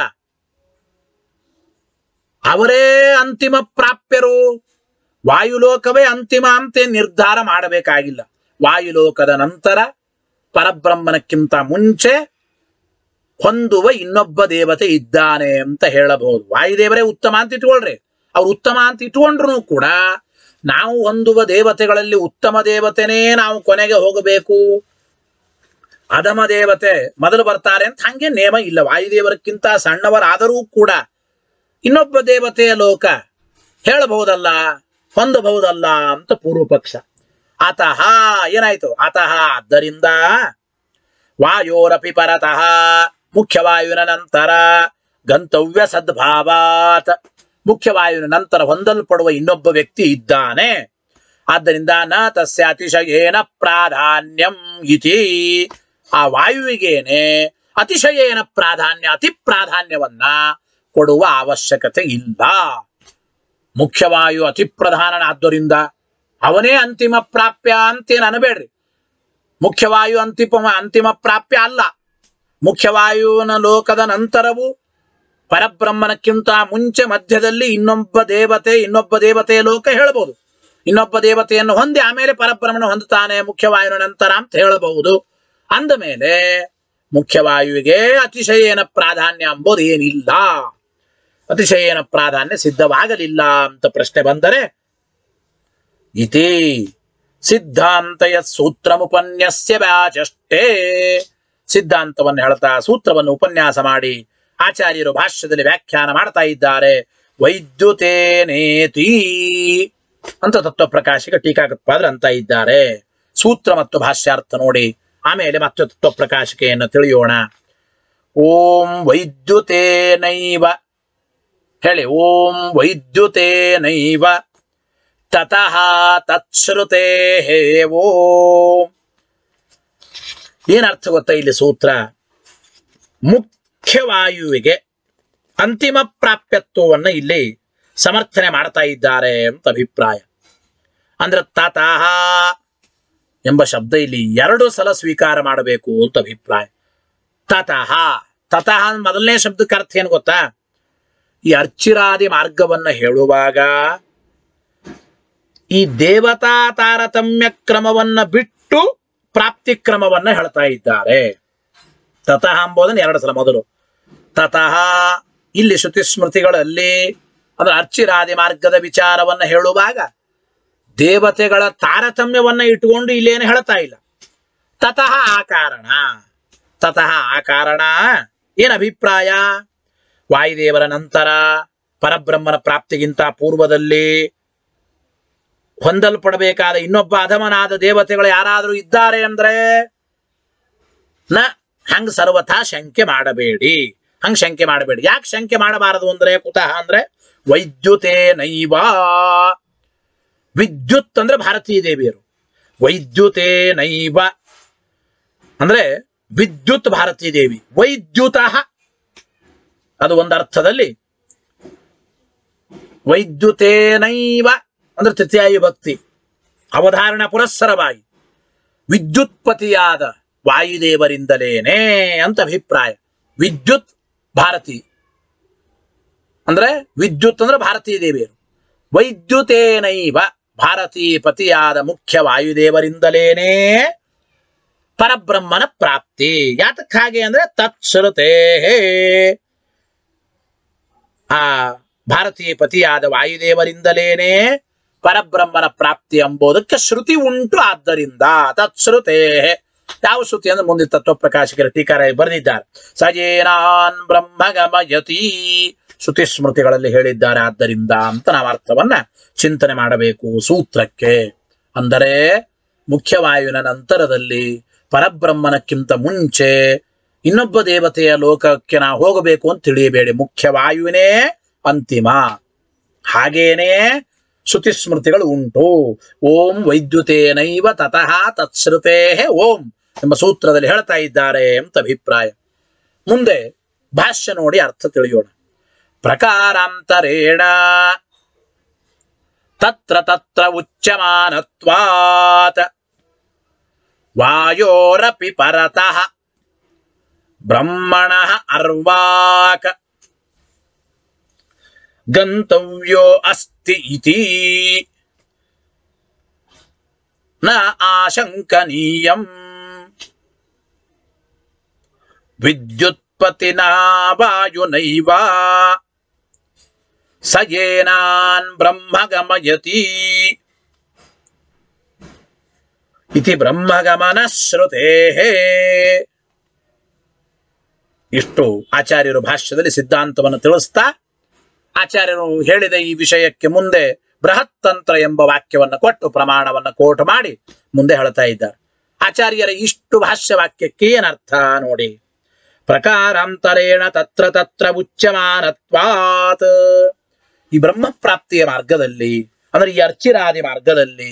ಅವರೇ ಅಂತಿಮ ಪ್ರಾಪ್ಯರು ವಾಯುಲೋಕವೇ ಅಂತಿಮ ಅಂತ ನಿರ್ಧಾರ ಮಾಡಬೇಕಾಗಿಲ್ಲ ವಾಯುಲೋಕದ ನಂತರ ಪರಬ್ರಹ್ಮನಕ್ಕಿಂತ ಮುಂಚೆ ಹೊಂದುವ ಇನ್ನೊಬ್ಬ ದೇವತೆ ಇದ್ದಾನೆ ಅಂತ ಹೇಳಬಹುದು ವಾಯುದೇವರೇ ಉತ್ತಮ ಅಂತ ಇಟ್ಕೊಳ್ರಿ ಅವ್ರು ಉತ್ತಮ ಅಂತ ಇಟ್ಕೊಂಡ್ರು ಕೂಡ ನಾವು ಹೊಂದುವ ದೇವತೆಗಳಲ್ಲಿ ಉತ್ತಮ ದೇವತೆನೇ ನಾವು ಕೊನೆಗೆ ಹೋಗಬೇಕು ಅಧಮ ದೇವತೆ ಮೊದಲು ಬರ್ತಾರೆ ಅಂತ ಹಂಗೆ ನೇಮ ಇಲ್ಲ ವಾಯುದೇವರಕ್ಕಿಂತ ಸಣ್ಣವರಾದರೂ ಕೂಡ ಇನ್ನೊಬ್ಬ ದೇವತೆಯ ಲೋಕ ಹೇಳಬಹುದಲ್ಲ ಹೊಂದಬಹುದಲ್ಲ ಅಂತ ಪೂರ್ವ ಪಕ್ಷ ಅತಃ ಏನಾಯ್ತು ಅತಃ ಆದ್ದರಿಂದ ವಾಯೋರಪಿ ಪರತಃ ಮುಖ್ಯವಾಯುವಿನ ನಂತರ ಗಂತವ್ಯ ಸದ್ಭಾವಾತ್ ಮುಖ್ಯವಾಯುವಿನ ನಂತರ ಹೊಂದಲ್ಪಡುವ ಇನ್ನೊಬ್ಬ ವ್ಯಕ್ತಿ ಇದ್ದಾನೆ ಆದ್ದರಿಂದ ನ ತಸ್ಯ ಅತಿಶಯೇನ ಪ್ರಾಧಾನ್ಯಂ ಇತಿ ಆ ವಾಯುವಿಗೇನೆ ಅತಿಶಯೇನ ಪ್ರಾಧಾನ್ಯ ಅತಿ ಪ್ರಾಧಾನ್ಯವನ್ನ ಕೊಡುವ ಅವಶ್ಯಕತೆ ಇಲ್ಲ ಮುಖ್ಯವಾಯು ಅತಿ ಪ್ರಧಾನನಾದ್ದರಿಂದ ಅವನೇ ಅಂತಿಮ ಪ್ರಾಪ್ಯ ಅಂತೇನು ಅನಬೇಡ್ರಿ ಮುಖ್ಯವಾಯು ಅಂತಿಮ ಅಂತಿಮ ಪ್ರಾಪ್ಯ ಅಲ್ಲ ಮುಖ್ಯವಾಯುವಿನ ಲೋಕದ ನಂತರವು ಪರಬ್ರಹ್ಮನಕ್ಕಿಂತ ಮುಂಚೆ ಮಧ್ಯದಲ್ಲಿ ಇನ್ನೊಬ್ಬ ದೇವತೆ ಇನ್ನೊಬ್ಬ ದೇವತೆಯ ಲೋಕ ಹೇಳಬಹುದು ಇನ್ನೊಬ್ಬ ದೇವತೆಯನ್ನು ಹೊಂದಿ ಆಮೇಲೆ ಪರಬ್ರಹ್ಮನ ಹೊಂದುತ್ತಾನೆ ಮುಖ್ಯವಾಯುವಿನ ನಂತರ ಅಂತ ಹೇಳಬಹುದು ಅಂದ ಮೇಲೆ ಮುಖ್ಯವಾಯುವಿಗೆ ಅತಿಶಯೇನ ಪ್ರಾಧಾನ್ಯ ಎಂಬುದು ಏನಿಲ್ಲ ಅತಿಶಯೇನ ಪ್ರಾಧಾನ್ಯ ಸಿದ್ಧವಾಗಲಿಲ್ಲ ಅಂತ ಪ್ರಶ್ನೆ ಬಂದರೆ ಇತಿ ಸಿದ್ಧಾಂತಯ ಸೂತ್ರಮುಪನ್ಯಸ್ಯ ವ್ಯಾಚಷ್ಟೇ ಸಿದ್ಧಾಂತವನ್ನು ಹೇಳ್ತಾ ಸೂತ್ರವನ್ನು ಉಪನ್ಯಾಸ ಮಾಡಿ ಆಚಾರ್ಯರು ಭಾಷ್ಯದಲ್ಲಿ ವ್ಯಾಖ್ಯಾನ ಮಾಡ್ತಾ ಇದ್ದಾರೆ ವೈದ್ಯುತೇನೇತಿ ಅಂತ ತತ್ವ ಪ್ರಕಾಶಿಕ ಟೀಕಾಕತ್ಪಾದರು ಅಂತ ಇದ್ದಾರೆ ಸೂತ್ರ ಮತ್ತು ಭಾಷ್ಯಾರ್ಥ ನೋಡಿ ಆಮೇಲೆ ಮತ್ತೆ ತತ್ವ ಪ್ರಕಾಶಿಕೆಯನ್ನು ತಿಳಿಯೋಣ ಓಂ ವೈದ್ಯುತೇನೈವ ಹೇಳಿ ಓಂ ವೈದ್ಯುತೇನೈವ ತತಃ ತತ್ಶ್ರುತೆ ಓಂ ಏನರ್ಥ ಗೊತ್ತಾ ಇಲ್ಲಿ ಸೂತ್ರ ಮುಖ್ಯವಾಯುವಿಗೆ ಅಂತಿಮ ಪ್ರಾಪ್ಯತ್ವವನ್ನು ಇಲ್ಲಿ ಸಮರ್ಥನೆ ಮಾಡ್ತಾ ಇದ್ದಾರೆ ಅಂತ ಅಭಿಪ್ರಾಯ ಅಂದ್ರೆ ತತಃ ಎಂಬ ಶಬ್ದ ಇಲ್ಲಿ ಎರಡು ಸಲ ಸ್ವೀಕಾರ ಮಾಡಬೇಕು ಅಂತ ಅಭಿಪ್ರಾಯ ತತಃ ತತಃ ಮೊದಲನೇ ಶಬ್ದಕ್ಕೆ ಅರ್ಥ ಏನು ಗೊತ್ತಾ ಈ ಅರ್ಚಿರಾದಿ ಮಾರ್ಗವನ್ನ ಹೇಳುವಾಗ ಈ ದೇವತಾ ತಾರತಮ್ಯ ಕ್ರಮವನ್ನ ಬಿಟ್ಟು ಪ್ರಾಪ್ತಿ ಕ್ರಮವನ್ನ ಹೇಳ್ತಾ ಇದ್ದಾರೆ ತತಃ ಎಂಬುದನ್ನು ಎರಡು ಸಲ ಮೊದಲು ತತಃ ಇಲ್ಲಿ ಶ್ರುತಿ ಸ್ಮೃತಿಗಳಲ್ಲಿ ಅದರ ಅರ್ಚಿರಾದಿ ಮಾರ್ಗದ ವಿಚಾರವನ್ನ ಹೇಳುವಾಗ ದೇವತೆಗಳ ತಾರತಮ್ಯವನ್ನ ಇಟ್ಟುಕೊಂಡು ಇಲ್ಲೇನು ಹೇಳ್ತಾ ಇಲ್ಲ ತತಃ ಆ ಕಾರಣ ತತಃ ಆ ಕಾರಣ ಏನ್ ಅಭಿಪ್ರಾಯ ವಾಯುದೇವರ ನಂತರ ಪರಬ್ರಹ್ಮನ ಪ್ರಾಪ್ತಿಗಿಂತ ಪೂರ್ವದಲ್ಲಿ ಹೊಂದಲ್ಪಡಬೇಕಾದ ಇನ್ನೊಬ್ಬ ಅಧಮನಾದ ದೇವತೆಗಳು ಯಾರಾದರೂ ಇದ್ದಾರೆ ಅಂದ್ರೆ ನ ಹಂಗ ಸರ್ವಥಾ ಶಂಕೆ ಮಾಡಬೇಡಿ ಹಂಗ ಶಂಕೆ ಮಾಡಬೇಡಿ ಯಾಕೆ ಶಂಕೆ ಮಾಡಬಾರದು ಅಂದ್ರೆ ಕುತಃ ಅಂದ್ರೆ ವೈದ್ಯುತೇ ನೈವ ವಿದ್ಯುತ್ ಅಂದ್ರೆ ಭಾರತೀಯ ದೇವಿಯರು ವೈದ್ಯುತೇ ನೈವ ಅಂದ್ರೆ ವಿದ್ಯುತ್ ಭಾರತೀ ದೇವಿ ವೈದ್ಯುತ ಅದು ಒಂದು ಅರ್ಥದಲ್ಲಿ ವೈದ್ಯುತೇನೈವ ಅಂದ್ರೆ ತೃತೀಯ ಭಕ್ತಿ ಅವಧಾರಣ ಪುರಸ್ಸರವಾಗಿ ವಿದ್ಯುತ್ಪತಿಯಾದ ವಾಯುದೇವರಿಂದಲೇನೆ ಅಂತ ಅಭಿಪ್ರಾಯ ವಿದ್ಯುತ್ ಭಾರತಿ ಅಂದ್ರೆ ವಿದ್ಯುತ್ ಅಂದ್ರೆ ಭಾರತೀಯ ದೇವಿಯರು ವೈದ್ಯುತೇನೈವ ಭಾರತೀ ಪತಿಯಾದ ಮುಖ್ಯ ವಾಯುದೇವರಿಂದಲೇನೇ ಪರಬ್ರಹ್ಮನ ಪ್ರಾಪ್ತಿ ಯಾತಕ್ ಹಾಗೆ ಅಂದ್ರೆ ತತ್ಶ್ರುತೇ ಆ ಭಾರತೀಯ ಪತಿಯಾದ ವಾಯುದೇವರಿಂದಲೇನೆ ಪರಬ್ರಹ್ಮನ ಪ್ರಾಪ್ತಿ ಎಂಬುದಕ್ಕೆ ಶ್ರುತಿ ಉಂಟು ಆದ್ದರಿಂದ ತತ್ಶ್ರುತೇ ಯಾವ ಶ್ರುತಿ ಅಂದ್ರೆ ಮುಂದೆ ತತ್ವ ಪ್ರಕಾಶಕರ ಟೀಕಾರ ಬರೆದಿದ್ದಾರೆ ಸಜೇನಾನ್ ಬ್ರಹ್ಮಗಮಯತಿ ಶ್ರುತಿ ಸ್ಮೃತಿಗಳಲ್ಲಿ ಹೇಳಿದ್ದಾರೆ ಆದ್ದರಿಂದ ಅಂತ ನಾವು ಅರ್ಥವನ್ನ ಚಿಂತನೆ ಮಾಡಬೇಕು ಸೂತ್ರಕ್ಕೆ ಅಂದರೆ ಮುಖ್ಯವಾಯುವಿನ ನಂತರದಲ್ಲಿ ಪರಬ್ರಹ್ಮನಕ್ಕಿಂತ ಮುಂಚೆ ಇನ್ನೊಬ್ಬ ದೇವತೆಯ ಲೋಕಕ್ಕೆ ನಾವು ಹೋಗಬೇಕು ಅಂತ ತಿಳಿಯಬೇಡಿ ಮುಖ್ಯವಾಯುವಿನೇ ಅಂತಿಮ ಹಾಗೇನೇ ಶ್ರುತಿ ಸ್ಮೃತಿಗಳು ಉಂಟು ಓಂ ವೈದ್ಯುತೇನೈವ ತತಃ ತತ್ಶ್ರುತೇ ಓಂ ಎಂಬ ಸೂತ್ರದಲ್ಲಿ ಹೇಳ್ತಾ ಇದ್ದಾರೆ ಅಂತ ಅಭಿಪ್ರಾಯ ಮುಂದೆ ಭಾಷ್ಯ ನೋಡಿ ಅರ್ಥ ತಿಳಿಯೋಣ ಪ್ರಕಾರಾಂತರೇಣ ತತ್ರ ತತ್ರ ಉಚ್ಯಮಾನತ್ವಾತ್ ವಾಯೋರಪಿ ಪರತಃ ಬ್ರಹ್ಮಣ ಅರ್ವಾಕ್ ಗಂತವ್ಯೋ ಅಸ್ತಿ ಇತಿ ನ ಆಶಂಕನೀಯಂ ವಿದ್ಯುತ್ಪತಿನಾ ವಾಯುನೈವ ಸ ಯೇನಾನ್ ಬ್ರಹ್ಮ ಗಮಯತಿ ಇತಿ ಬ್ರಹ್ಮಗಮನ ಶ್ರುತೇ ಇಷ್ಟು ಆಚಾರ್ಯರು ಭಾಷ್ಯದಲ್ಲಿ ಸಿದ್ಧಾಂತವನ್ನು ತಿಳಿಸ್ತಾ ಆಚಾರ್ಯರು ಹೇಳಿದ ಈ ವಿಷಯಕ್ಕೆ ಮುಂದೆ ಬೃಹತ್ತಂತ್ರ ಎಂಬ ವಾಕ್ಯವನ್ನು ಕೊಟ್ಟು ಪ್ರಮಾಣವನ್ನು ಕೋಟ್ ಮಾಡಿ ಮುಂದೆ ಹೇಳ್ತಾ ಇದ್ದಾರೆ ಆಚಾರ್ಯರ ಇಷ್ಟು ಭಾಷ್ಯ ವಾಕ್ಯಕ್ಕೆ ಏನರ್ಥ ನೋಡಿ ಪ್ರಕಾರಾಂತರೇಣ ತತ್ರ ತತ್ರ ಉಚ್ಯಮಾನತ್ವಾತ್ ಈ ಬ್ರಹ್ಮ ಪ್ರಾಪ್ತಿಯ ಮಾರ್ಗದಲ್ಲಿ ಅಂದ್ರೆ ಈ ಅರ್ಚಿರಾದಿ ಮಾರ್ಗದಲ್ಲಿ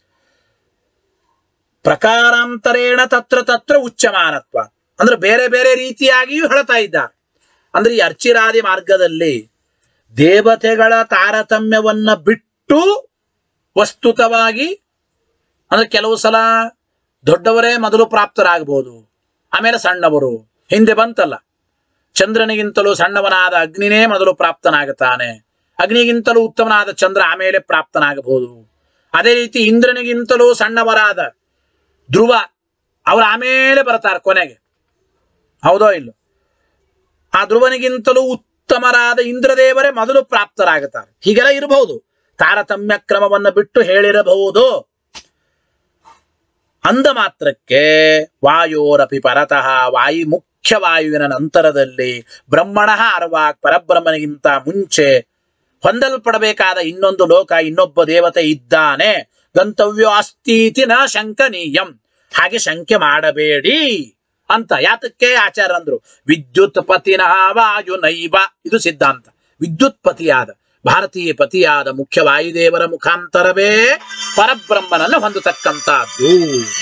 ಪ್ರಕಾರಾಂತರೇಣ ತತ್ರ ತತ್ರ ಉಚ್ಚಮಾನತ್ವ ಅಂದ್ರೆ ಬೇರೆ ಬೇರೆ ರೀತಿಯಾಗಿಯೂ ಹೇಳ್ತಾ ಇದ್ದಾರೆ ಅಂದ್ರೆ ಈ ಅರ್ಚಿರಾದಿ ಮಾರ್ಗದಲ್ಲಿ ದೇವತೆಗಳ ತಾರತಮ್ಯವನ್ನ ಬಿಟ್ಟು ವಸ್ತುತವಾಗಿ ಅಂದ್ರೆ ಕೆಲವು ಸಲ ದೊಡ್ಡವರೇ ಮೊದಲು ಪ್ರಾಪ್ತರಾಗಬಹುದು ಆಮೇಲೆ ಸಣ್ಣವರು ಹಿಂದೆ ಬಂತಲ್ಲ ಚಂದ್ರನಿಗಿಂತಲೂ ಸಣ್ಣವನಾದ ಅಗ್ನಿನೇ ಮೊದಲು ಪ್ರಾಪ್ತನಾಗುತ್ತಾನೆ ಅಗ್ನಿಗಿಂತಲೂ ಉತ್ತಮನಾದ ಚಂದ್ರ ಆಮೇಲೆ ಪ್ರಾಪ್ತನಾಗಬಹುದು ಅದೇ ರೀತಿ ಇಂದ್ರನಿಗಿಂತಲೂ ಸಣ್ಣವರಾದ ಧ್ರುವ ಅವ್ರು ಆಮೇಲೆ ಬರ್ತಾರೆ ಕೊನೆಗೆ ಹೌದೋ ಇಲ್ಲ ಆ ಧ್ರುವನಿಗಿಂತಲೂ ಉತ್ತಮರಾದ ಇಂದ್ರದೇವರೇ ಮೊದಲು ಪ್ರಾಪ್ತರಾಗುತ್ತಾರೆ ಹೀಗೆಲ್ಲ ಇರಬಹುದು ತಾರತಮ್ಯ ಕ್ರಮವನ್ನು ಬಿಟ್ಟು ಹೇಳಿರಬಹುದು ಅಂದ ಮಾತ್ರಕ್ಕೆ ವಾಯೋರಪಿ ಪರತಃ ವಾಯು ಮುಖ್ಯ ವಾಯುವಿನ ನಂತರದಲ್ಲಿ ಬ್ರಹ್ಮಣ ಅರ್ವಾಕ್ ಪರಬ್ರಹ್ಮನಿಗಿಂತ ಮುಂಚೆ ಹೊಂದಲ್ಪಡಬೇಕಾದ ಇನ್ನೊಂದು ಲೋಕ ಇನ್ನೊಬ್ಬ ದೇವತೆ ಇದ್ದಾನೆ ಗಂತವ್ಯೋ ಅಸ್ತೀತಿ ನ ಶಂಕನೀಯಂ ಹಾಗೆ ಶಂಕೆ ಮಾಡಬೇಡಿ ಅಂತ ಯಾತಕ್ಕೆ ಆಚಾರ ಅಂದ್ರು ವಿದ್ಯುತ್ ಪತಿನ ವಾಯು ನೈವ ಇದು ಸಿದ್ಧಾಂತ ವಿದ್ಯುತ್ ಪತಿಯಾದ ಭಾರತೀಯ ಪತಿಯಾದ ಮುಖ್ಯ ವಾಯುದೇವರ ಮುಖಾಂತರವೇ ಪರಬ್ರಹ್ಮನನ್ನು ಹೊಂದತಕ್ಕಂತಹದ್ದು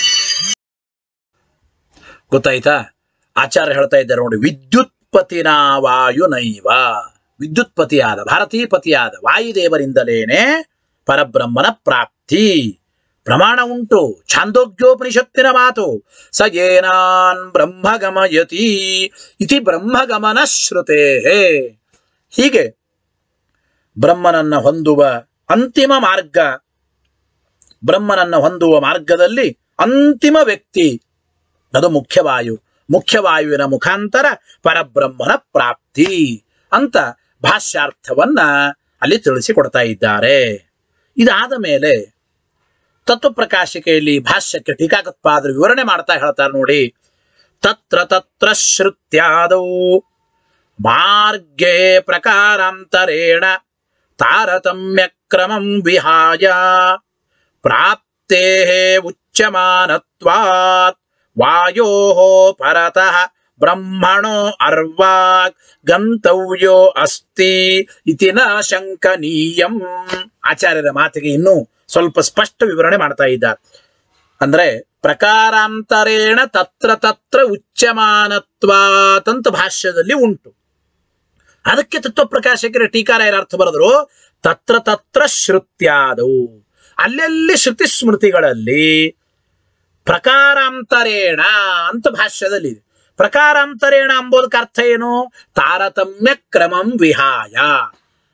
ಗೊತ್ತಾಯ್ತಾ ಆಚಾರ್ಯ ಹೇಳ್ತಾ ಇದ್ದಾರೆ ನೋಡಿ ವಿದ್ಯುತ್ ಪತಿನ ವಾಯು ನೈವ ವಿದ್ಯುತ್ ಪತಿಯಾದ ಭಾರತೀಯ ಪತಿಯಾದ ವಾಯುದೇವರಿಂದಲೇನೆ ಪರಬ್ರಹ್ಮನ ಪ್ರಾಪ್ತಿ ಪ್ರಮಾಣ ಉಂಟು ಛಾಂದೋಗ್ಯೋಪನಿಷತ್ತಿನ ಮಾತು ಸ ಏನಾನ್ ಬ್ರಹ್ಮ ಗಮಯತಿ ಇತಿ ಬ್ರಹ್ಮಗಮನ ಶ್ರುತೇ ಹೀಗೆ ಬ್ರಹ್ಮನನ್ನ ಹೊಂದುವ ಅಂತಿಮ ಮಾರ್ಗ ಬ್ರಹ್ಮನನ್ನ ಹೊಂದುವ ಮಾರ್ಗದಲ್ಲಿ ಅಂತಿಮ ವ್ಯಕ್ತಿ ಅದು ಮುಖ್ಯವಾಯು ಮುಖ್ಯವಾಯುವಿನ ಮುಖಾಂತರ ಪರಬ್ರಹ್ಮನ ಪ್ರಾಪ್ತಿ ಅಂತ ಭಾಷ್ಯಾರ್ಥವನ್ನ ಅಲ್ಲಿ ತಿಳಿಸಿಕೊಡ್ತಾ ಇದ್ದಾರೆ ಇದಾದ ಮೇಲೆ ತತ್ವಪ್ರಕಾಶಿಕೆಯಲ್ಲಿ ಭಾಷ್ಯಕ್ಕೆ ಟೀಕಾಕತ್ಪಾದರು ವಿವರಣೆ ಮಾಡ್ತಾ ಹೇಳ್ತಾರೆ ನೋಡಿ ತತ್ರ ತತ್ರ ಶ್ರುತ್ಯಾದೌ ಮಾರ್ಗೇ ಪ್ರಕಾರಾಂತರೇಣ ತಾರತಮ್ಯ ಕ್ರಮಂ ವಿಹಾಯ ಪ್ರಾಪ್ತೇ ಉಚ್ಯಮಾನತ್ವಾತ್ ವಾಯೋ ಪರತಃ ಬ್ರಹ್ಮಣೋ ಅರ್ವಾಕ್ ಗಂತವ್ಯೋ ಅಸ್ತಿ ಇತಿ ನ ಶಂಕನೀಯಂ ಆಚಾರ್ಯರ ಮಾತಿಗೆ ಇನ್ನೂ ಸ್ವಲ್ಪ ಸ್ಪಷ್ಟ ವಿವರಣೆ ಮಾಡ್ತಾ ಇದ್ದಾರೆ ಅಂದ್ರೆ ಪ್ರಕಾರಾಂತರೇಣ ತತ್ರ ತತ್ರ ಉಚ್ಯಮಾನತ್ವಾತಂತ ಭಾಷ್ಯದಲ್ಲಿ ಉಂಟು ಅದಕ್ಕೆ ತತ್ವಪ್ರಕಾಶಕರ ಟೀಕಾರ ಅರ್ಥ ಬರೆದ್ರು ತತ್ರ ತತ್ರ ಶ್ರುತ್ಯಾದವು ಅಲ್ಲೆಲ್ಲಿ ಶ್ರುತಿ ಸ್ಮೃತಿಗಳಲ್ಲಿ ಪ್ರಕಾರಾಂತರೇಣ ಅಂತ ಭಾಷ್ಯದಲ್ಲಿ ಇದೆ ಪ್ರಕಾರಾಂತರೇಣ ಅಂಬೋದಕ್ಕೆ ಅರ್ಥ ಏನು ತಾರತಮ್ಯ ಕ್ರಮಂ ವಿಹಾಯ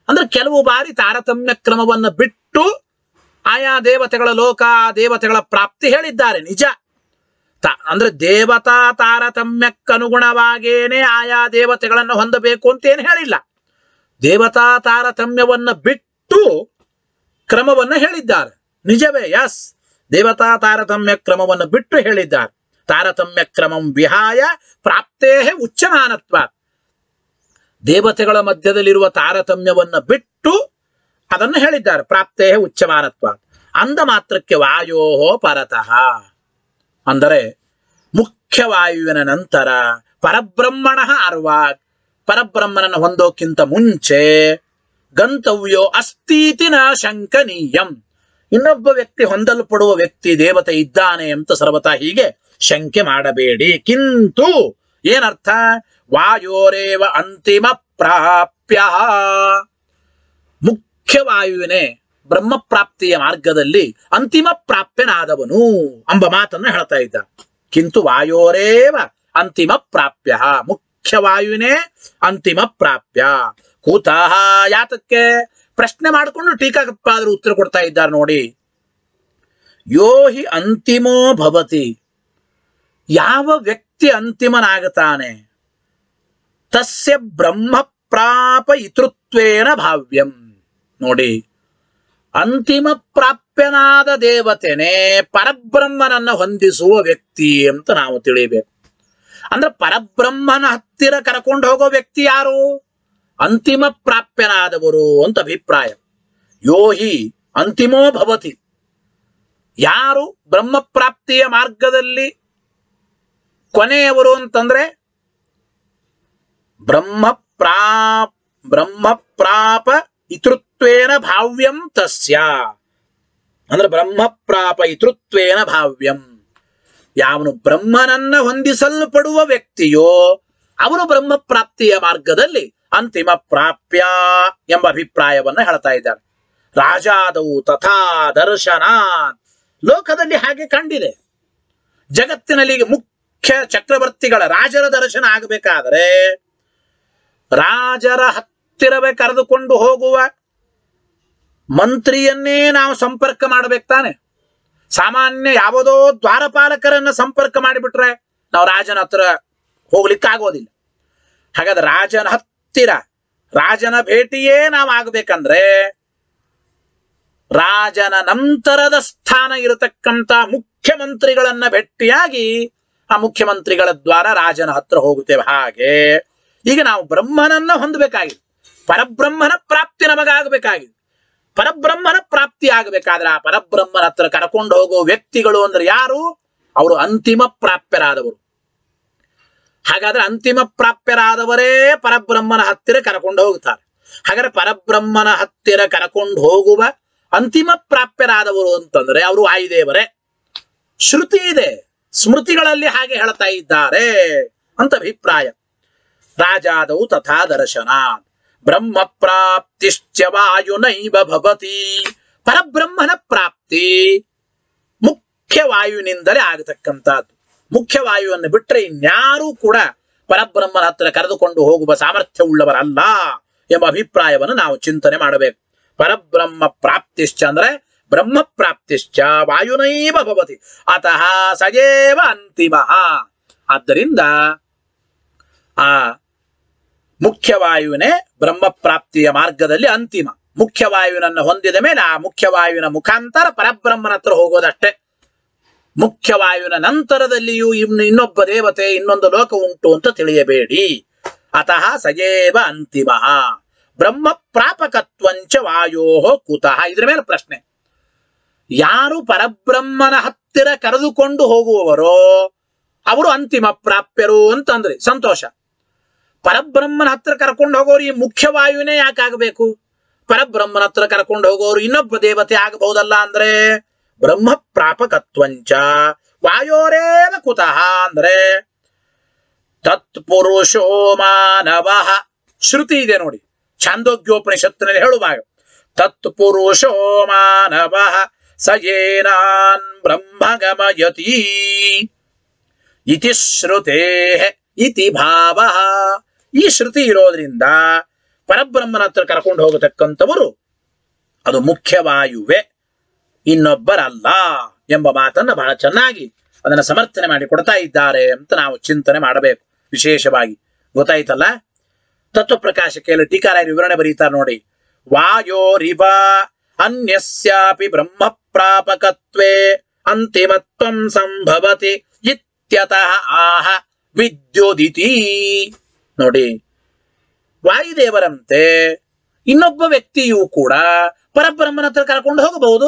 ಅಂದ್ರೆ ಕೆಲವು ಬಾರಿ ತಾರತಮ್ಯ ಕ್ರಮವನ್ನ ಬಿಟ್ಟು ಆಯಾ ದೇವತೆಗಳ ಲೋಕ ಆ ದೇವತೆಗಳ ಪ್ರಾಪ್ತಿ ಹೇಳಿದ್ದಾರೆ ನಿಜ ತ- ಅಂದ್ರೆ ದೇವತಾ ತಾರತಮ್ಯಕ್ಕನುಗುಣವಾಗೇನೆ ಆಯಾ ದೇವತೆಗಳನ್ನು ಹೊಂದಬೇಕು ಅಂತ ಏನು ಹೇಳಿಲ್ಲ ದೇವತಾ ತಾರತಮ್ಯವನ್ನ ಬಿಟ್ಟು ಕ್ರಮವನ್ನ ಹೇಳಿದ್ದಾರೆ ನಿಜವೇ ಯಸ್ ದೇವತಾ ತಾರತಮ್ಯ ಕ್ರಮವನ್ನು ಬಿಟ್ಟು ಹೇಳಿದ್ದಾರೆ ತಾರತಮ್ಯ ಕ್ರಮಂ ವಿಹಾಯ ಪ್ರಾಪ್ತೇ ಉಚ್ಚಮಾನತ್ವ ದೇವತೆಗಳ ಮಧ್ಯದಲ್ಲಿರುವ ತಾರತಮ್ಯವನ್ನ ಬಿಟ್ಟು ಅದನ್ನು ಹೇಳಿದ್ದಾರೆ ಪ್ರಾಪ್ತೇ ಉಚ್ಚಮಾನತ್ವ ಅಂದ ಮಾತ್ರಕ್ಕೆ ವಾಯೋ ಪರತಃ ಅಂದರೆ ಮುಖ್ಯವಾಯುವಿನ ನಂತರ ಪರಬ್ರಹ್ಮಣ ಅರ್ವಾಗ್ ಪರಬ್ರಹ್ಮನನ್ನು ಹೊಂದೋಕ್ಕಿಂತ ಮುಂಚೆ ಗಂತವ್ಯೋ ಅಸ್ತೀತಿ ನ ಶಂಕನೀಯಂ ಇನ್ನೊಬ್ಬ ವ್ಯಕ್ತಿ ಹೊಂದಲ್ಪಡುವ ವ್ಯಕ್ತಿ ದೇವತೆ ಇದ್ದಾನೆ ಅಂತ ಸರ್ವತಾ ಹೀಗೆ ಶಂಕೆ ಮಾಡಬೇಡಿ ಕಿಂತು ಏನರ್ಥ ವಾಯೋರೇವ ಅಂತಿಮ ಪ್ರಾಪ್ಯ ಮುಖ್ಯವಾಯುವಿನೇ ಬ್ರಹ್ಮಪ್ರಾಪ್ತಿಯ ಮಾರ್ಗದಲ್ಲಿ ಅಂತಿಮ ಪ್ರಾಪ್ಯನಾದವನು ಎಂಬ ಮಾತನ್ನು ಹೇಳ್ತಾ ಇದ್ದ ಕಿಂತು ವಾಯೋರೇವ ಅಂತಿಮ ಪ್ರಾಪ್ಯ ಮುಖ್ಯವಾಯುವಿನೇ ಅಂತಿಮ ಪ್ರಾಪ್ಯ ಕೂತಃ ಯಾತಕ್ಕೆ ಪ್ರಶ್ನೆ ಮಾಡಿಕೊಂಡು ಟೀಕಾಕೃತ್ಪಾದರು ಉತ್ತರ ಕೊಡ್ತಾ ಇದ್ದಾರೆ ನೋಡಿ ಯೋ ಹಿ ಅಂತಿಮೋ ಭವತಿ ಯಾವ ವ್ಯಕ್ತಿ ಅಂತಿಮನಾಗುತ್ತಾನೆ ತಸ್ಯ ಬ್ರಹ್ಮ ಪ್ರಾಪ ಇತೃತ್ವೇನ ಭಾವ್ಯಂ ನೋಡಿ ಅಂತಿಮ ಪ್ರಾಪ್ಯನಾದ ದೇವತೆನೇ ಪರಬ್ರಹ್ಮನನ್ನ ಹೊಂದಿಸುವ ವ್ಯಕ್ತಿ ಅಂತ ನಾವು ತಿಳಿಬೇಕು ಅಂದ್ರೆ ಪರಬ್ರಹ್ಮನ ಹತ್ತಿರ ಕರ್ಕೊಂಡು ಹೋಗೋ ವ್ಯಕ್ತಿ ಯಾರು ಅಂತಿಮ ಪ್ರಾಪ್ಯನಾದವರು ಅಂತ ಅಭಿಪ್ರಾಯ ಯೋಹಿ ಅಂತಿಮೋ ಭವತಿ ಯಾರು ಬ್ರಹ್ಮ ಪ್ರಾಪ್ತಿಯ ಮಾರ್ಗದಲ್ಲಿ ಕೊನೆಯವರು ಅಂತಂದ್ರೆ ಬ್ರಹ್ಮ ಪ್ರಾ ಬ್ರಹ್ಮ ಪ್ರಾಪ ಇತೃತ್ವೇನ ಭಾವ್ಯಂ ತಸ್ಯ ಅಂದ್ರೆ ಬ್ರಹ್ಮ ಪ್ರಾಪ ಇತೃತ್ವೇನ ಭಾವ್ಯಂ ಯಾವನು ಬ್ರಹ್ಮನನ್ನ ಹೊಂದಿಸಲ್ಪಡುವ ವ್ಯಕ್ತಿಯೋ ಅವನು ಬ್ರಹ್ಮ ಪ್ರಾಪ್ತಿಯ ಮಾರ್ಗದಲ್ಲಿ ಅಂತಿಮ ಪ್ರಾಪ್ಯ ಎಂಬ ಅಭಿಪ್ರಾಯವನ್ನ ಹೇಳ್ತಾ ಇದ್ದಾರೆ ರಾಜಾದವು ತಥಾ ದರ್ಶನ ಲೋಕದಲ್ಲಿ ಹಾಗೆ ಕಂಡಿದೆ ಜಗತ್ತಿನಲ್ಲಿ ಈಗ ಮುಖ್ಯ ಚಕ್ರವರ್ತಿಗಳ ರಾಜರ ದರ್ಶನ ಆಗಬೇಕಾದರೆ ರಾಜರ ಹತ್ತಿರವೇ ಕರೆದುಕೊಂಡು ಹೋಗುವ ಮಂತ್ರಿಯನ್ನೇ ನಾವು ಸಂಪರ್ಕ ಮಾಡಬೇಕು ತಾನೆ ಸಾಮಾನ್ಯ ಯಾವುದೋ ದ್ವಾರಪಾಲಕರನ್ನ ಸಂಪರ್ಕ ಮಾಡಿಬಿಟ್ರೆ ನಾವು ರಾಜನ ಹತ್ರ ಹೋಗ್ಲಿಕ್ಕಾಗೋದಿಲ್ಲ ಹಾಗಾದ್ರೆ ರಾಜನ ಹತ್ತಿರ ರಾಜನ ಭೇಟಿಯೇ ನಾವು ಆಗ್ಬೇಕಂದ್ರೆ ರಾಜನ ನಂತರದ ಸ್ಥಾನ ಇರತಕ್ಕಂತ ಮುಖ್ಯಮಂತ್ರಿಗಳನ್ನ ಭೇಟಿಯಾಗಿ ಆ ಮುಖ್ಯಮಂತ್ರಿಗಳ ದ್ವಾರ ರಾಜನ ಹತ್ರ ಹೋಗುತ್ತೇವೆ ಹಾಗೆ ಈಗ ನಾವು ಬ್ರಹ್ಮನನ್ನ ಹೊಂದಬೇಕಾಗಿದೆ ಪರಬ್ರಹ್ಮನ ಪ್ರಾಪ್ತಿ ನಮಗಾಗಬೇಕಾಗಿದೆ ಪರಬ್ರಹ್ಮನ ಪ್ರಾಪ್ತಿ ಆಗಬೇಕಾದ್ರೆ ಆ ಪರಬ್ರಹ್ಮನ ಹತ್ರ ಕರ್ಕೊಂಡು ಹೋಗೋ ವ್ಯಕ್ತಿಗಳು ಅಂದ್ರೆ ಯಾರು ಅವರು ಅಂತಿಮ ಪ್ರಾಪ್ಯರಾದವರು ಹಾಗಾದ್ರೆ ಅಂತಿಮ ಪ್ರಾಪ್ಯರಾದವರೇ ಪರಬ್ರಹ್ಮನ ಹತ್ತಿರ ಕರ್ಕೊಂಡು ಹೋಗ್ತಾರೆ ಹಾಗಾದ್ರೆ ಪರಬ್ರಹ್ಮನ ಹತ್ತಿರ ಕರ್ಕೊಂಡು ಹೋಗುವ ಅಂತಿಮ ಪ್ರಾಪ್ಯರಾದವರು ಅಂತಂದ್ರೆ ಅವರು ವಾಯುದೇವರೇ ಶ್ರುತಿ ಇದೆ ಸ್ಮೃತಿಗಳಲ್ಲಿ ಹಾಗೆ ಹೇಳ್ತಾ ಇದ್ದಾರೆ ಅಂತ ಅಭಿಪ್ರಾಯ ರಾಜಾದವು ತಥಾ ದರ್ಶನ ಬ್ರಹ್ಮ ಪ್ರಾಪ್ತಿಶ್ಚ ವಾಯುನೈವ ಭವತಿ ಪರಬ್ರಹ್ಮನ ಪ್ರಾಪ್ತಿ ಮುಖ್ಯ ವಾಯುವಿನಿಂದಲೇ ಆಗತಕ್ಕಂಥದ್ದು ಮುಖ್ಯ ವಾಯುವನ್ನು ಬಿಟ್ಟರೆ ಇನ್ಯಾರೂ ಕೂಡ ಪರಬ್ರಹ್ಮನ ಹತ್ರ ಕರೆದುಕೊಂಡು ಹೋಗುವ ಸಾಮರ್ಥ್ಯವುಳ್ಳವರಲ್ಲ ಎಂಬ ಅಭಿಪ್ರಾಯವನ್ನು ನಾವು ಚಿಂತನೆ ಮಾಡಬೇಕು ಪರಬ್ರಹ್ಮ ಪ್ರಾಪ್ತಿಶ್ಚ ಅಂದ್ರೆ ಬ್ರಹ್ಮ ಪ್ರಾಪ್ತಿಶ್ಚ ವಾಯುನೈವ ಭವತಿ ಅತಃ ಸಜೇವ ಅಂತಿಮ ಆದ್ದರಿಂದ ಆ ಮುಖ್ಯವಾಯುವಿನೇ ಬ್ರಹ್ಮ ಪ್ರಾಪ್ತಿಯ ಮಾರ್ಗದಲ್ಲಿ ಅಂತಿಮ ಮುಖ್ಯವಾಯುವಿನನ್ನು ಹೊಂದಿದ ಮೇಲೆ ಆ ಮುಖ್ಯವಾಯುವಿನ ಮುಖಾಂತರ ಪರಬ್ರಹ್ಮನ ಹತ್ರ ಹೋಗೋದಷ್ಟೇ ಮುಖ್ಯವಾಯುವಿನ ನಂತರದಲ್ಲಿಯೂ ಇನ್ನು ಇನ್ನೊಬ್ಬ ದೇವತೆ ಇನ್ನೊಂದು ಲೋಕ ಉಂಟು ಅಂತ ತಿಳಿಯಬೇಡಿ ಅತಃ ಸಜೇವ ಅಂತಿಮ ಬ್ರಹ್ಮ ಪ್ರಾಪಕತ್ವಂಚ ವಾಯೋ ಕುತಃ ಇದ್ರ ಮೇಲೆ ಪ್ರಶ್ನೆ ಯಾರು ಪರಬ್ರಹ್ಮನ ಹತ್ತಿರ ಕರೆದುಕೊಂಡು ಹೋಗುವವರೋ ಅವರು ಅಂತಿಮ ಪ್ರಾಪ್ಯರು ಅಂತಂದ್ರಿ ಸಂತೋಷ ಪರಬ್ರಹ್ಮನ ಹತ್ರ ಕರ್ಕೊಂಡು ಹೋಗೋರು ಈ ಮುಖ್ಯವಾಯುವಿನೇ ಯಾಕಾಗಬೇಕು ಪರಬ್ರಹ್ಮನ ಹತ್ರ ಕರ್ಕೊಂಡು ಹೋಗೋರು ಇನ್ನೊಬ್ಬ ದೇವತೆ ಆಗಬಹುದಲ್ಲ ಅಂದ್ರೆ ಬ್ರಹ್ಮ ಪ್ರಾಪಕತ್ವಂಚ ವಾಯೋರೇವ ಕುತಃ ಅಂದ್ರೆ ತತ್ಪುರುಷೋ ಮಾನವ ಶ್ರುತಿ ಇದೆ ನೋಡಿ ಛಾಂದೋಗ್ಯೋಪನಿಷತ್ತಿನಲ್ಲಿ ಹೇಳುವಾಗ ತತ್ಪುರುಷೋ ಮಾನವ ಸಯೇನಾನ್ ಬ್ರಹ್ಮ ಗಮಯತಿ ಇತಿ ಶ್ರುತೇ ಇತಿ ಭಾವ ಈ ಶ್ರುತಿ ಇರೋದ್ರಿಂದ ಪರಬ್ರಹ್ಮನ ಹತ್ರ ಕರ್ಕೊಂಡು ಹೋಗತಕ್ಕಂಥವರು ಅದು ಮುಖ್ಯವಾಯುವೆ ಇನ್ನೊಬ್ಬರಲ್ಲ ಎಂಬ ಮಾತನ್ನ ಬಹಳ ಚೆನ್ನಾಗಿ ಅದನ್ನ ಸಮರ್ಥನೆ ಮಾಡಿ ಕೊಡ್ತಾ ಇದ್ದಾರೆ ಅಂತ ನಾವು ಚಿಂತನೆ ಮಾಡಬೇಕು ವಿಶೇಷವಾಗಿ ಗೊತ್ತಾಯ್ತಲ್ಲ ತತ್ವಪ್ರಕಾಶಕ್ಕೆಲ್ಲ ಟೀಕಾರಾಯರು ವಿವರಣೆ ಬರೀತಾರೆ ನೋಡಿ ವಾಯೋರಿವ ಅನ್ಯಸ್ಯಾಪಿ ಬ್ರಹ್ಮ ಪ್ರಾಪಕತ್ವೇ ಅಂತಿಮತ್ವಂ ಸಂಭವತಿ ಇತ್ಯತಃ ಆಹ ವಿದ್ಯುದಿತಿ ನೋಡಿ ವಾಯುದೇವರಂತೆ ಇನ್ನೊಬ್ಬ ವ್ಯಕ್ತಿಯೂ ಕೂಡ ಪರಬ್ರಹ್ಮನ ಹತ್ರ ಕರ್ಕೊಂಡು ಹೋಗಬಹುದು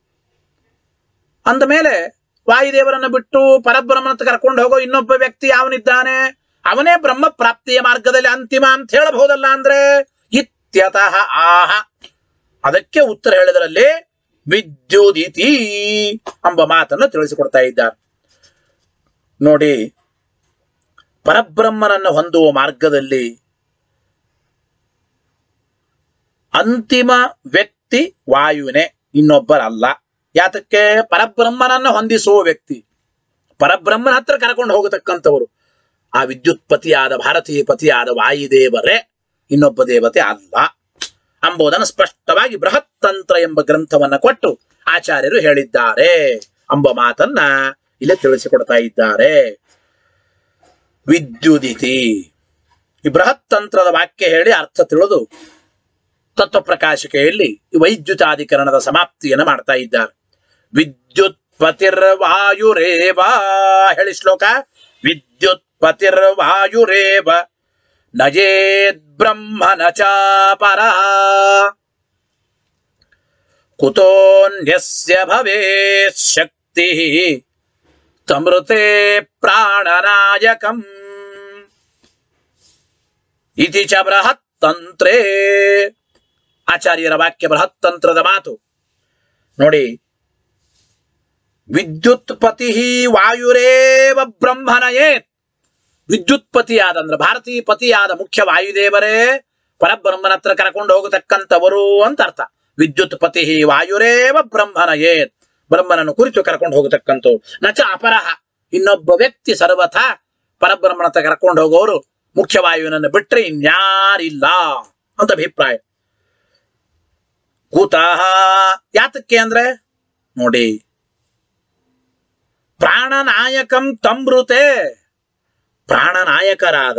ಅಂದ ಮೇಲೆ ವಾಯುದೇವರನ್ನ ಬಿಟ್ಟು ಪರಬ್ರಹ್ಮನ ಹತ್ರ ಕರ್ಕೊಂಡು ಹೋಗೋ ಇನ್ನೊಬ್ಬ ವ್ಯಕ್ತಿ ಯಾವನಿದ್ದಾನೆ ಅವನೇ ಬ್ರಹ್ಮ ಪ್ರಾಪ್ತಿಯ ಮಾರ್ಗದಲ್ಲಿ ಅಂತಿಮ ಅಂತ ಹೇಳಬಹುದಲ್ಲ ಅಂದ್ರೆ ಇತ್ಯತಃ ಆಹ ಅದಕ್ಕೆ ಉತ್ತರ ಹೇಳಿದ್ರಲ್ಲಿ ವಿದ್ಯುದಿತಿ ಎಂಬ ಮಾತನ್ನು ತಿಳಿಸಿಕೊಡ್ತಾ ಇದ್ದಾರೆ ನೋಡಿ ಪರಬ್ರಹ್ಮನನ್ನು ಹೊಂದುವ ಮಾರ್ಗದಲ್ಲಿ ಅಂತಿಮ ವ್ಯಕ್ತಿ ವಾಯುವಿನೇ ಇನ್ನೊಬ್ಬರಲ್ಲ ಯಾತಕ್ಕೆ ಪರಬ್ರಹ್ಮನನ್ನ ಹೊಂದಿಸುವ ವ್ಯಕ್ತಿ ಪರಬ್ರಹ್ಮನ ಹತ್ರ ಕರ್ಕೊಂಡು ಹೋಗತಕ್ಕಂಥವರು ಆ ವಿದ್ಯುತ್ ಪತಿಯಾದ ಭಾರತೀಯ ಪತಿಯಾದ ವಾಯುದೇವರೇ ಇನ್ನೊಬ್ಬ ದೇವತೆ ಅಲ್ಲ ಎಂಬುದನ್ನು ಸ್ಪಷ್ಟವಾಗಿ ಬೃಹತ್ ತಂತ್ರ ಎಂಬ ಗ್ರಂಥವನ್ನ ಕೊಟ್ಟು ಆಚಾರ್ಯರು ಹೇಳಿದ್ದಾರೆ ಎಂಬ ಮಾತನ್ನ ಇಲ್ಲಿ ತಿಳಿಸಿಕೊಡ್ತಾ ಇದ್ದಾರೆ ವಿದ್ಯುದಿತಿ ಈ ಬೃಹತ್ ತಂತ್ರದ ವಾಕ್ಯ ಹೇಳಿ ಅರ್ಥ ತಿಳಿದು ತತ್ವಪ್ರಕಾಶಿಕೆಯಲ್ಲಿ ಈ ವೈದ್ಯುತಾಧಿಕರಣದ ಸಮಾಪ್ತಿಯನ್ನು ಮಾಡ್ತಾ ಇದ್ದಾರೆ ವಿದ್ಯುತ್ ಪತಿರ್ವಾಯುರೇವ ಹೇಳಿ ಶ್ಲೋಕ ವಿದ್ಯುತ್ ಪತಿರ್ವಾಯುರೇವ ನಜೇದ್ ಬ್ರಹ್ಮನ ಚಾಪರ ಕುತೋನ್ಯಸ್ಯ ಭವೇತ್ ಶಕ್ತಿ ತಮೃತೆ ಪ್ರಾಣನಾಯಕಂ ಇತಿ ಚ ಬೃಹತ್ ತಂತ್ರೇ ಆಚಾರ್ಯರ ವಾಕ್ಯ ಬೃಹತ್ ತಂತ್ರದ ಮಾತು ನೋಡಿ ವಿದ್ಯುತ್ ಪತಿ ವಾಯುರೇವ ಬ್ರಹ್ಮನಯೇತ್ ವಿದ್ಯುತ್ ಪತಿಯಾದ ಅಂದ್ರೆ ಭಾರತೀಯ ಪತಿಯಾದ ಮುಖ್ಯ ವಾಯುದೇವರೇ ಪರಬ್ರಹ್ಮನ ಹತ್ರ ಕರ್ಕೊಂಡು ಹೋಗತಕ್ಕಂಥವರು ಅಂತ ಅರ್ಥ ವಿದ್ಯುತ್ ಪತಿ ವಾಯುರೇವ ಬ್ರಹ್ಮನಯೇತ್ ಬ್ರಹ್ಮನನ್ನು ಕುರಿತು ಕರ್ಕೊಂಡು ಹೋಗತಕ್ಕಂಥವ್ರು ನಚ ಅಪರಹ ಇನ್ನೊಬ್ಬ ವ್ಯಕ್ತಿ ಸರ್ವಥ ಪರಬ್ರಹ್ಮನ ಹತ್ರ ಕರ್ಕೊಂಡು ಹೋಗೋರು ಮುಖ್ಯವಾಯುವಿನನ್ನು ಬಿಟ್ರೆ ಇನ್ಯಾರಿಲ್ಲ ಅಂತ ಅಭಿಪ್ರಾಯ ಕೂತಃ ಯಾತಕ್ಕೆ ಅಂದ್ರೆ ನೋಡಿ ಪ್ರಾಣನಾಯಕಂ ತಮೃತೆ ಪ್ರಾಣನಾಯಕರಾದ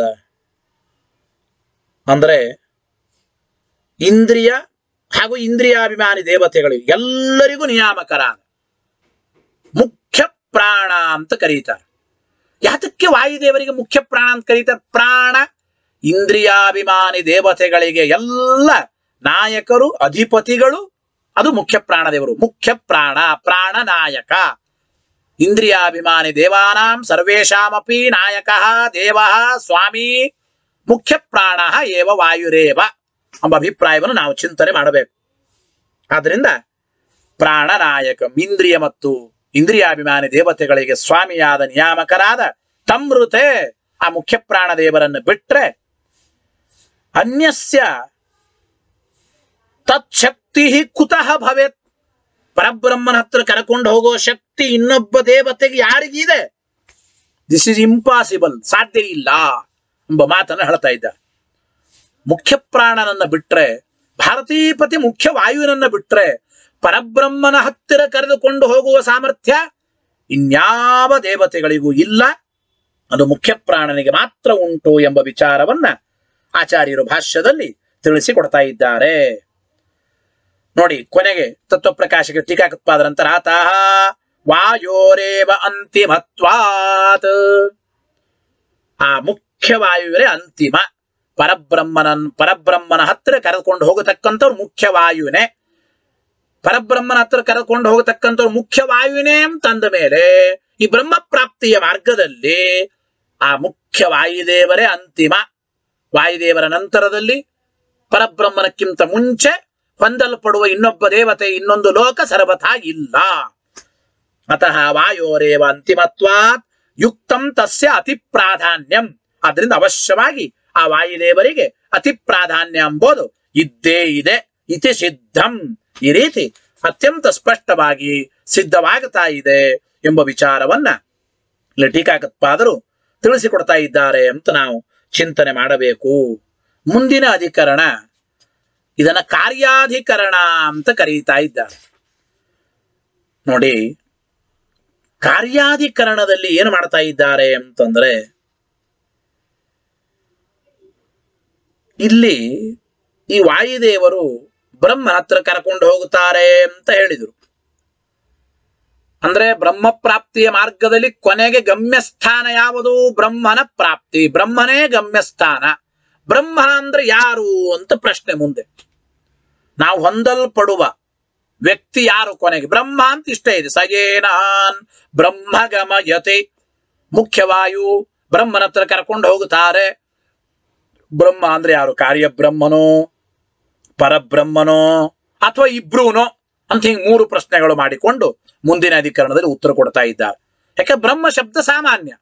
ಅಂದ್ರೆ ಇಂದ್ರಿಯ ಹಾಗೂ ಇಂದ್ರಿಯಾಭಿಮಾನಿ ದೇವತೆಗಳು ಎಲ್ಲರಿಗೂ ನಿಯಾಮಕರಾದ ಮುಖ್ಯ ಪ್ರಾಣ ಅಂತ ಕರೀತಾರೆ ಯಾತಕ್ಕೆ ವಾಯುದೇವರಿಗೆ ಮುಖ್ಯ ಪ್ರಾಣ ಅಂತ ಕರೀತಾರೆ ಪ್ರಾಣ ಇಂದ್ರಿಯಾಭಿಮಾನಿ ದೇವತೆಗಳಿಗೆ ಎಲ್ಲ ನಾಯಕರು ಅಧಿಪತಿಗಳು ಅದು ಮುಖ್ಯ ಪ್ರಾಣದೇವರು ಮುಖ್ಯ ಪ್ರಾಣ ಪ್ರಾಣ ನಾಯಕ ಇಂದ್ರಿಯಾಭಿಮಾನಿ ದೇವಾನಾಂ ಸರ್ವೇಷಾಮಪಿ ನಾಯಕ ದೇವ ಸ್ವಾಮಿ ಮುಖ್ಯ ಪ್ರಾಣ ಏವ ವಾಯುರೇವ ಎಂಬ ಅಭಿಪ್ರಾಯವನ್ನು ನಾವು ಚಿಂತನೆ ಮಾಡಬೇಕು ಆದ್ರಿಂದ ಪ್ರಾಣನಾಯಕ ಇಂದ್ರಿಯ ಮತ್ತು ಇಂದ್ರಿಯಾಭಿಮಾನಿ ದೇವತೆಗಳಿಗೆ ಸ್ವಾಮಿಯಾದ ನಿಯಾಮಕರಾದ ತಮೃತೆ ಆ ಮುಖ್ಯ ಪ್ರಾಣ ದೇವರನ್ನು ಬಿಟ್ರೆ ಅನ್ಯಸ್ಯ ತತ್ಶಕ್ತಿ ಕುತಃ ಭವೇತ್ ಪರಬ್ರಹ್ಮನ ಹತ್ರ ಕರ್ಕೊಂಡು ಹೋಗೋ ಶಕ್ತಿ ಇನ್ನೊಬ್ಬ ದೇವತೆಗೆ ಯಾರಿಗಿದೆ ದಿಸ್ ಇಸ್ ಇಂಪಾಸಿಬಲ್ ಸಾಧ್ಯ ಇಲ್ಲ ಎಂಬ ಮಾತನ್ನು ಹೇಳ್ತಾ ಇದ್ದ ಮುಖ್ಯ ಪ್ರಾಣನನ್ನ ಬಿಟ್ರೆ ಭಾರತೀಪತಿ ಮುಖ್ಯ ವಾಯುವಿನನ್ನ ಬಿಟ್ರೆ ಪರಬ್ರಹ್ಮನ ಹತ್ತಿರ ಕರೆದುಕೊಂಡು ಹೋಗುವ ಸಾಮರ್ಥ್ಯ ಇನ್ಯಾವ ದೇವತೆಗಳಿಗೂ ಇಲ್ಲ ಅದು ಮುಖ್ಯ ಪ್ರಾಣನಿಗೆ ಮಾತ್ರ ಉಂಟು ಎಂಬ ವಿಚಾರವನ್ನ ಆಚಾರ್ಯರು ಭಾಷ್ಯದಲ್ಲಿ ತಿಳಿಸಿಕೊಡ್ತಾ ಇದ್ದಾರೆ ನೋಡಿ ಕೊನೆಗೆ ತತ್ವಪ್ರಕಾಶಕ್ಕೆ ಟೀಕಾಕತ್ಪಾದರಂತರ ಆತಃ ವಾಯೋರೇವ ಅಂತಿಮತ್ವಾತ್ ಆ ಮುಖ್ಯ ವಾಯುವೇ ಅಂತಿಮ ಪರಬ್ರಹ್ಮನನ್ ಪರಬ್ರಹ್ಮನ ಹತ್ತಿರ ಕರೆದುಕೊಂಡು ಹೋಗತಕ್ಕಂಥವ್ರು ಮುಖ್ಯ ವಾಯುವಿನೇ ಪರಬ್ರಹ್ಮನ ಹತ್ರ ಕರೆದುಕೊಂಡು ಹೋಗತಕ್ಕಂಥವ್ರು ಮುಖ್ಯ ವಾಯುವಿನೇ ಅಂತಂದ ಮೇಲೆ ಈ ಬ್ರಹ್ಮ ಪ್ರಾಪ್ತಿಯ ಮಾರ್ಗದಲ್ಲಿ ಆ ಮುಖ್ಯ ವಾಯುದೇವರೇ ಅಂತಿಮ ವಾಯುದೇವರ ನಂತರದಲ್ಲಿ ಪರಬ್ರಹ್ಮನಕ್ಕಿಂತ ಮುಂಚೆ ಹೊಂದಲ್ಪಡುವ ಇನ್ನೊಬ್ಬ ದೇವತೆ ಇನ್ನೊಂದು ಲೋಕ ಸರ್ವಥಾ ಇಲ್ಲ ಅತಃ ವಾಯೋರೇವ ಅಂತಿಮತ್ವಾತ್ ಯುಕ್ತಂ ತಸ್ಯ ಅತಿ ಪ್ರಾಧಾನ್ಯಂ ಆದ್ರಿಂದ ಅವಶ್ಯವಾಗಿ ಆ ವಾಯುದೇವರಿಗೆ ಅತಿ ಪ್ರಾಧಾನ್ಯ ಎಂಬುದು ಇದ್ದೇ ಇದೆ ಇತಿ ಸಿದ್ಧಂ ಈ ರೀತಿ ಅತ್ಯಂತ ಸ್ಪಷ್ಟವಾಗಿ ಸಿದ್ಧವಾಗುತ್ತಾ ಇದೆ ಎಂಬ ವಿಚಾರವನ್ನ ಇಲ್ಲಿ ಟೀಕಾಕತ್ಪಾದರು ತಿಳಿಸಿಕೊಡ್ತಾ ಇದ್ದಾರೆ ಅಂತ ನಾವು ಚಿಂತನೆ ಮಾಡಬೇಕು ಮುಂದಿನ ಅಧಿಕರಣ ಇದನ್ನ ಕಾರ್ಯಾಧಿಕರಣ ಅಂತ ಕರೀತಾ ಇದ್ದಾರೆ ನೋಡಿ ಕಾರ್ಯಾಧಿಕರಣದಲ್ಲಿ ಏನು ಮಾಡ್ತಾ ಇದ್ದಾರೆ ಅಂತಂದ್ರೆ ಇಲ್ಲಿ ಈ ವಾಯುದೇವರು ಬ್ರಹ್ಮನ ಹತ್ರ ಕರ್ಕೊಂಡು ಹೋಗುತ್ತಾರೆ ಅಂತ ಹೇಳಿದರು ಅಂದ್ರೆ ಬ್ರಹ್ಮ ಪ್ರಾಪ್ತಿಯ ಮಾರ್ಗದಲ್ಲಿ ಕೊನೆಗೆ ಗಮ್ಯಸ್ಥಾನ ಯಾವುದು ಬ್ರಹ್ಮನ ಪ್ರಾಪ್ತಿ ಬ್ರಹ್ಮನೇ ಗಮ್ಯಸ್ಥಾನ ಬ್ರಹ್ಮ ಅಂದ್ರೆ ಯಾರು ಅಂತ ಪ್ರಶ್ನೆ ಮುಂದೆ ನಾವು ಹೊಂದಲ್ಪಡುವ ವ್ಯಕ್ತಿ ಯಾರು ಕೊನೆಗೆ ಬ್ರಹ್ಮ ಅಂತ ಇಷ್ಟ ಇದೆ ಸಜೇನಾನ್ ಬ್ರಹ್ಮ ಗಮಯತೆ ಮುಖ್ಯವಾಯು ಬ್ರಹ್ಮನ ಹತ್ರ ಕರ್ಕೊಂಡು ಹೋಗುತ್ತಾರೆ ಬ್ರಹ್ಮ ಅಂದ್ರೆ ಯಾರು ಕಾರ್ಯಬ್ರಹ್ಮನೋ ಪರಬ್ರಹ್ಮನೋ ಅಥವಾ ಇಬ್ರೂನೋ ಅಂತ ಹಿಂಗ್ ಮೂರು ಪ್ರಶ್ನೆಗಳು ಮಾಡಿಕೊಂಡು ಮುಂದಿನ ಅಧಿಕರಣದಲ್ಲಿ ಉತ್ತರ ಕೊಡ್ತಾ ಇದ್ದಾರೆ ಯಾಕೆ ಬ್ರಹ್ಮ ಶಬ್ದ ಸಾಮಾನ್ಯ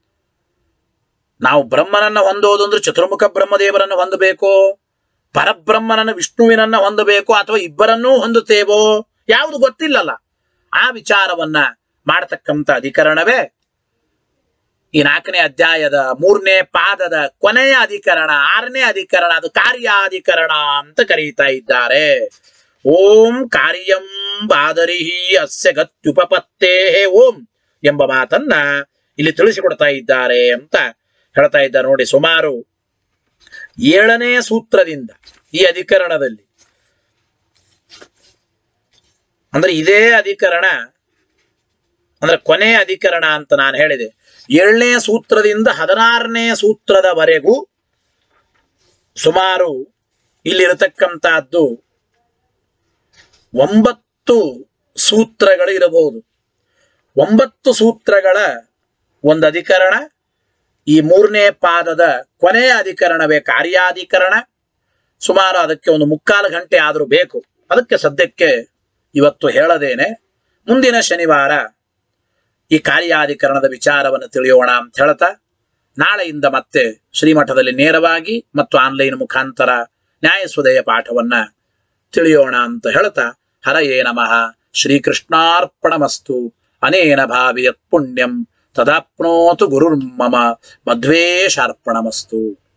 ನಾವು ಬ್ರಹ್ಮನನ್ನ ಹೊಂದೋದು ಅಂದ್ರೆ ಚತುರ್ಮುಖ ಬ್ರಹ್ಮದೇವರನ್ನು ಹೊಂದಬೇಕು ಪರಬ್ರಹ್ಮನನ್ನ ವಿಷ್ಣುವಿನನ್ನ ಹೊಂದಬೇಕು ಅಥವಾ ಇಬ್ಬರನ್ನೂ ಹೊಂದುತ್ತೇವೋ ಯಾವುದು ಗೊತ್ತಿಲ್ಲಲ್ಲ ಆ ವಿಚಾರವನ್ನ ಮಾಡತಕ್ಕಂತ ಅಧಿಕರಣವೇ ಈ ನಾಲ್ಕನೇ ಅಧ್ಯಾಯದ ಮೂರನೇ ಪಾದದ ಕೊನೆಯ ಅಧಿಕರಣ ಆರನೇ ಅಧಿಕರಣ ಅದು ಕಾರ್ಯಾಧಿಕರಣ ಅಂತ ಕರೀತಾ ಇದ್ದಾರೆ ಓಂ ಕಾರ್ಯಂ ಬಾದರಿಹಿ ಅಸ್ಯ ಗತ್ಯುಪಪತ್ತೇ ಓಂ ಎಂಬ ಮಾತನ್ನ ಇಲ್ಲಿ ತಿಳಿಸಿಕೊಡ್ತಾ ಇದ್ದಾರೆ ಅಂತ ಹೇಳ್ತಾ ಇದ್ದಾರೆ ನೋಡಿ ಸುಮಾರು ಏಳನೇ ಸೂತ್ರದಿಂದ ಈ ಅಧಿಕರಣದಲ್ಲಿ ಅಂದ್ರೆ ಇದೇ ಅಧಿಕರಣ ಅಂದ್ರೆ ಕೊನೆ ಅಧಿಕರಣ ಅಂತ ನಾನು ಹೇಳಿದೆ ಏಳನೇ ಸೂತ್ರದಿಂದ ಹದಿನಾರನೇ ಸೂತ್ರದವರೆಗೂ ಸುಮಾರು ಇಲ್ಲಿರತಕ್ಕಂತಹದ್ದು ಒಂಬತ್ತು ಸೂತ್ರಗಳು ಇರಬಹುದು ಒಂಬತ್ತು ಸೂತ್ರಗಳ ಒಂದು ಅಧಿಕರಣ ಈ ಮೂರನೇ ಪಾದದ ಕೊನೆಯ ಅಧಿಕರಣವೇ ಕಾರ್ಯಾಧಿಕರಣ ಸುಮಾರು ಅದಕ್ಕೆ ಒಂದು ಮುಕ್ಕಾಲು ಗಂಟೆ ಆದರೂ ಬೇಕು ಅದಕ್ಕೆ ಸದ್ಯಕ್ಕೆ ಇವತ್ತು ಹೇಳದೇನೆ ಮುಂದಿನ ಶನಿವಾರ ಈ ಕಾರ್ಯಾಧಿಕರಣದ ವಿಚಾರವನ್ನು ತಿಳಿಯೋಣ ಅಂತ ಹೇಳ್ತಾ ನಾಳೆಯಿಂದ ಮತ್ತೆ ಶ್ರೀಮಠದಲ್ಲಿ ನೇರವಾಗಿ ಮತ್ತು ಆನ್ಲೈನ್ ಮುಖಾಂತರ ನ್ಯಾಯಸುದಯ ಪಾಠವನ್ನ ತಿಳಿಯೋಣ ಅಂತ ಹೇಳ್ತಾ ಹರಯೇ ನಮಃ ಶ್ರೀಕೃಷ್ಣಾರ್ಪಣಮಸ್ತು ಅನೇನ ಭಾವಿಯತ್ ಪುಣ್ಯಂ ತದಾಪ್ನೋತು ಗುರುರ್ಮಮ ಮಧ್ವೇಶಾರ್ಪಣಮಸ್ತು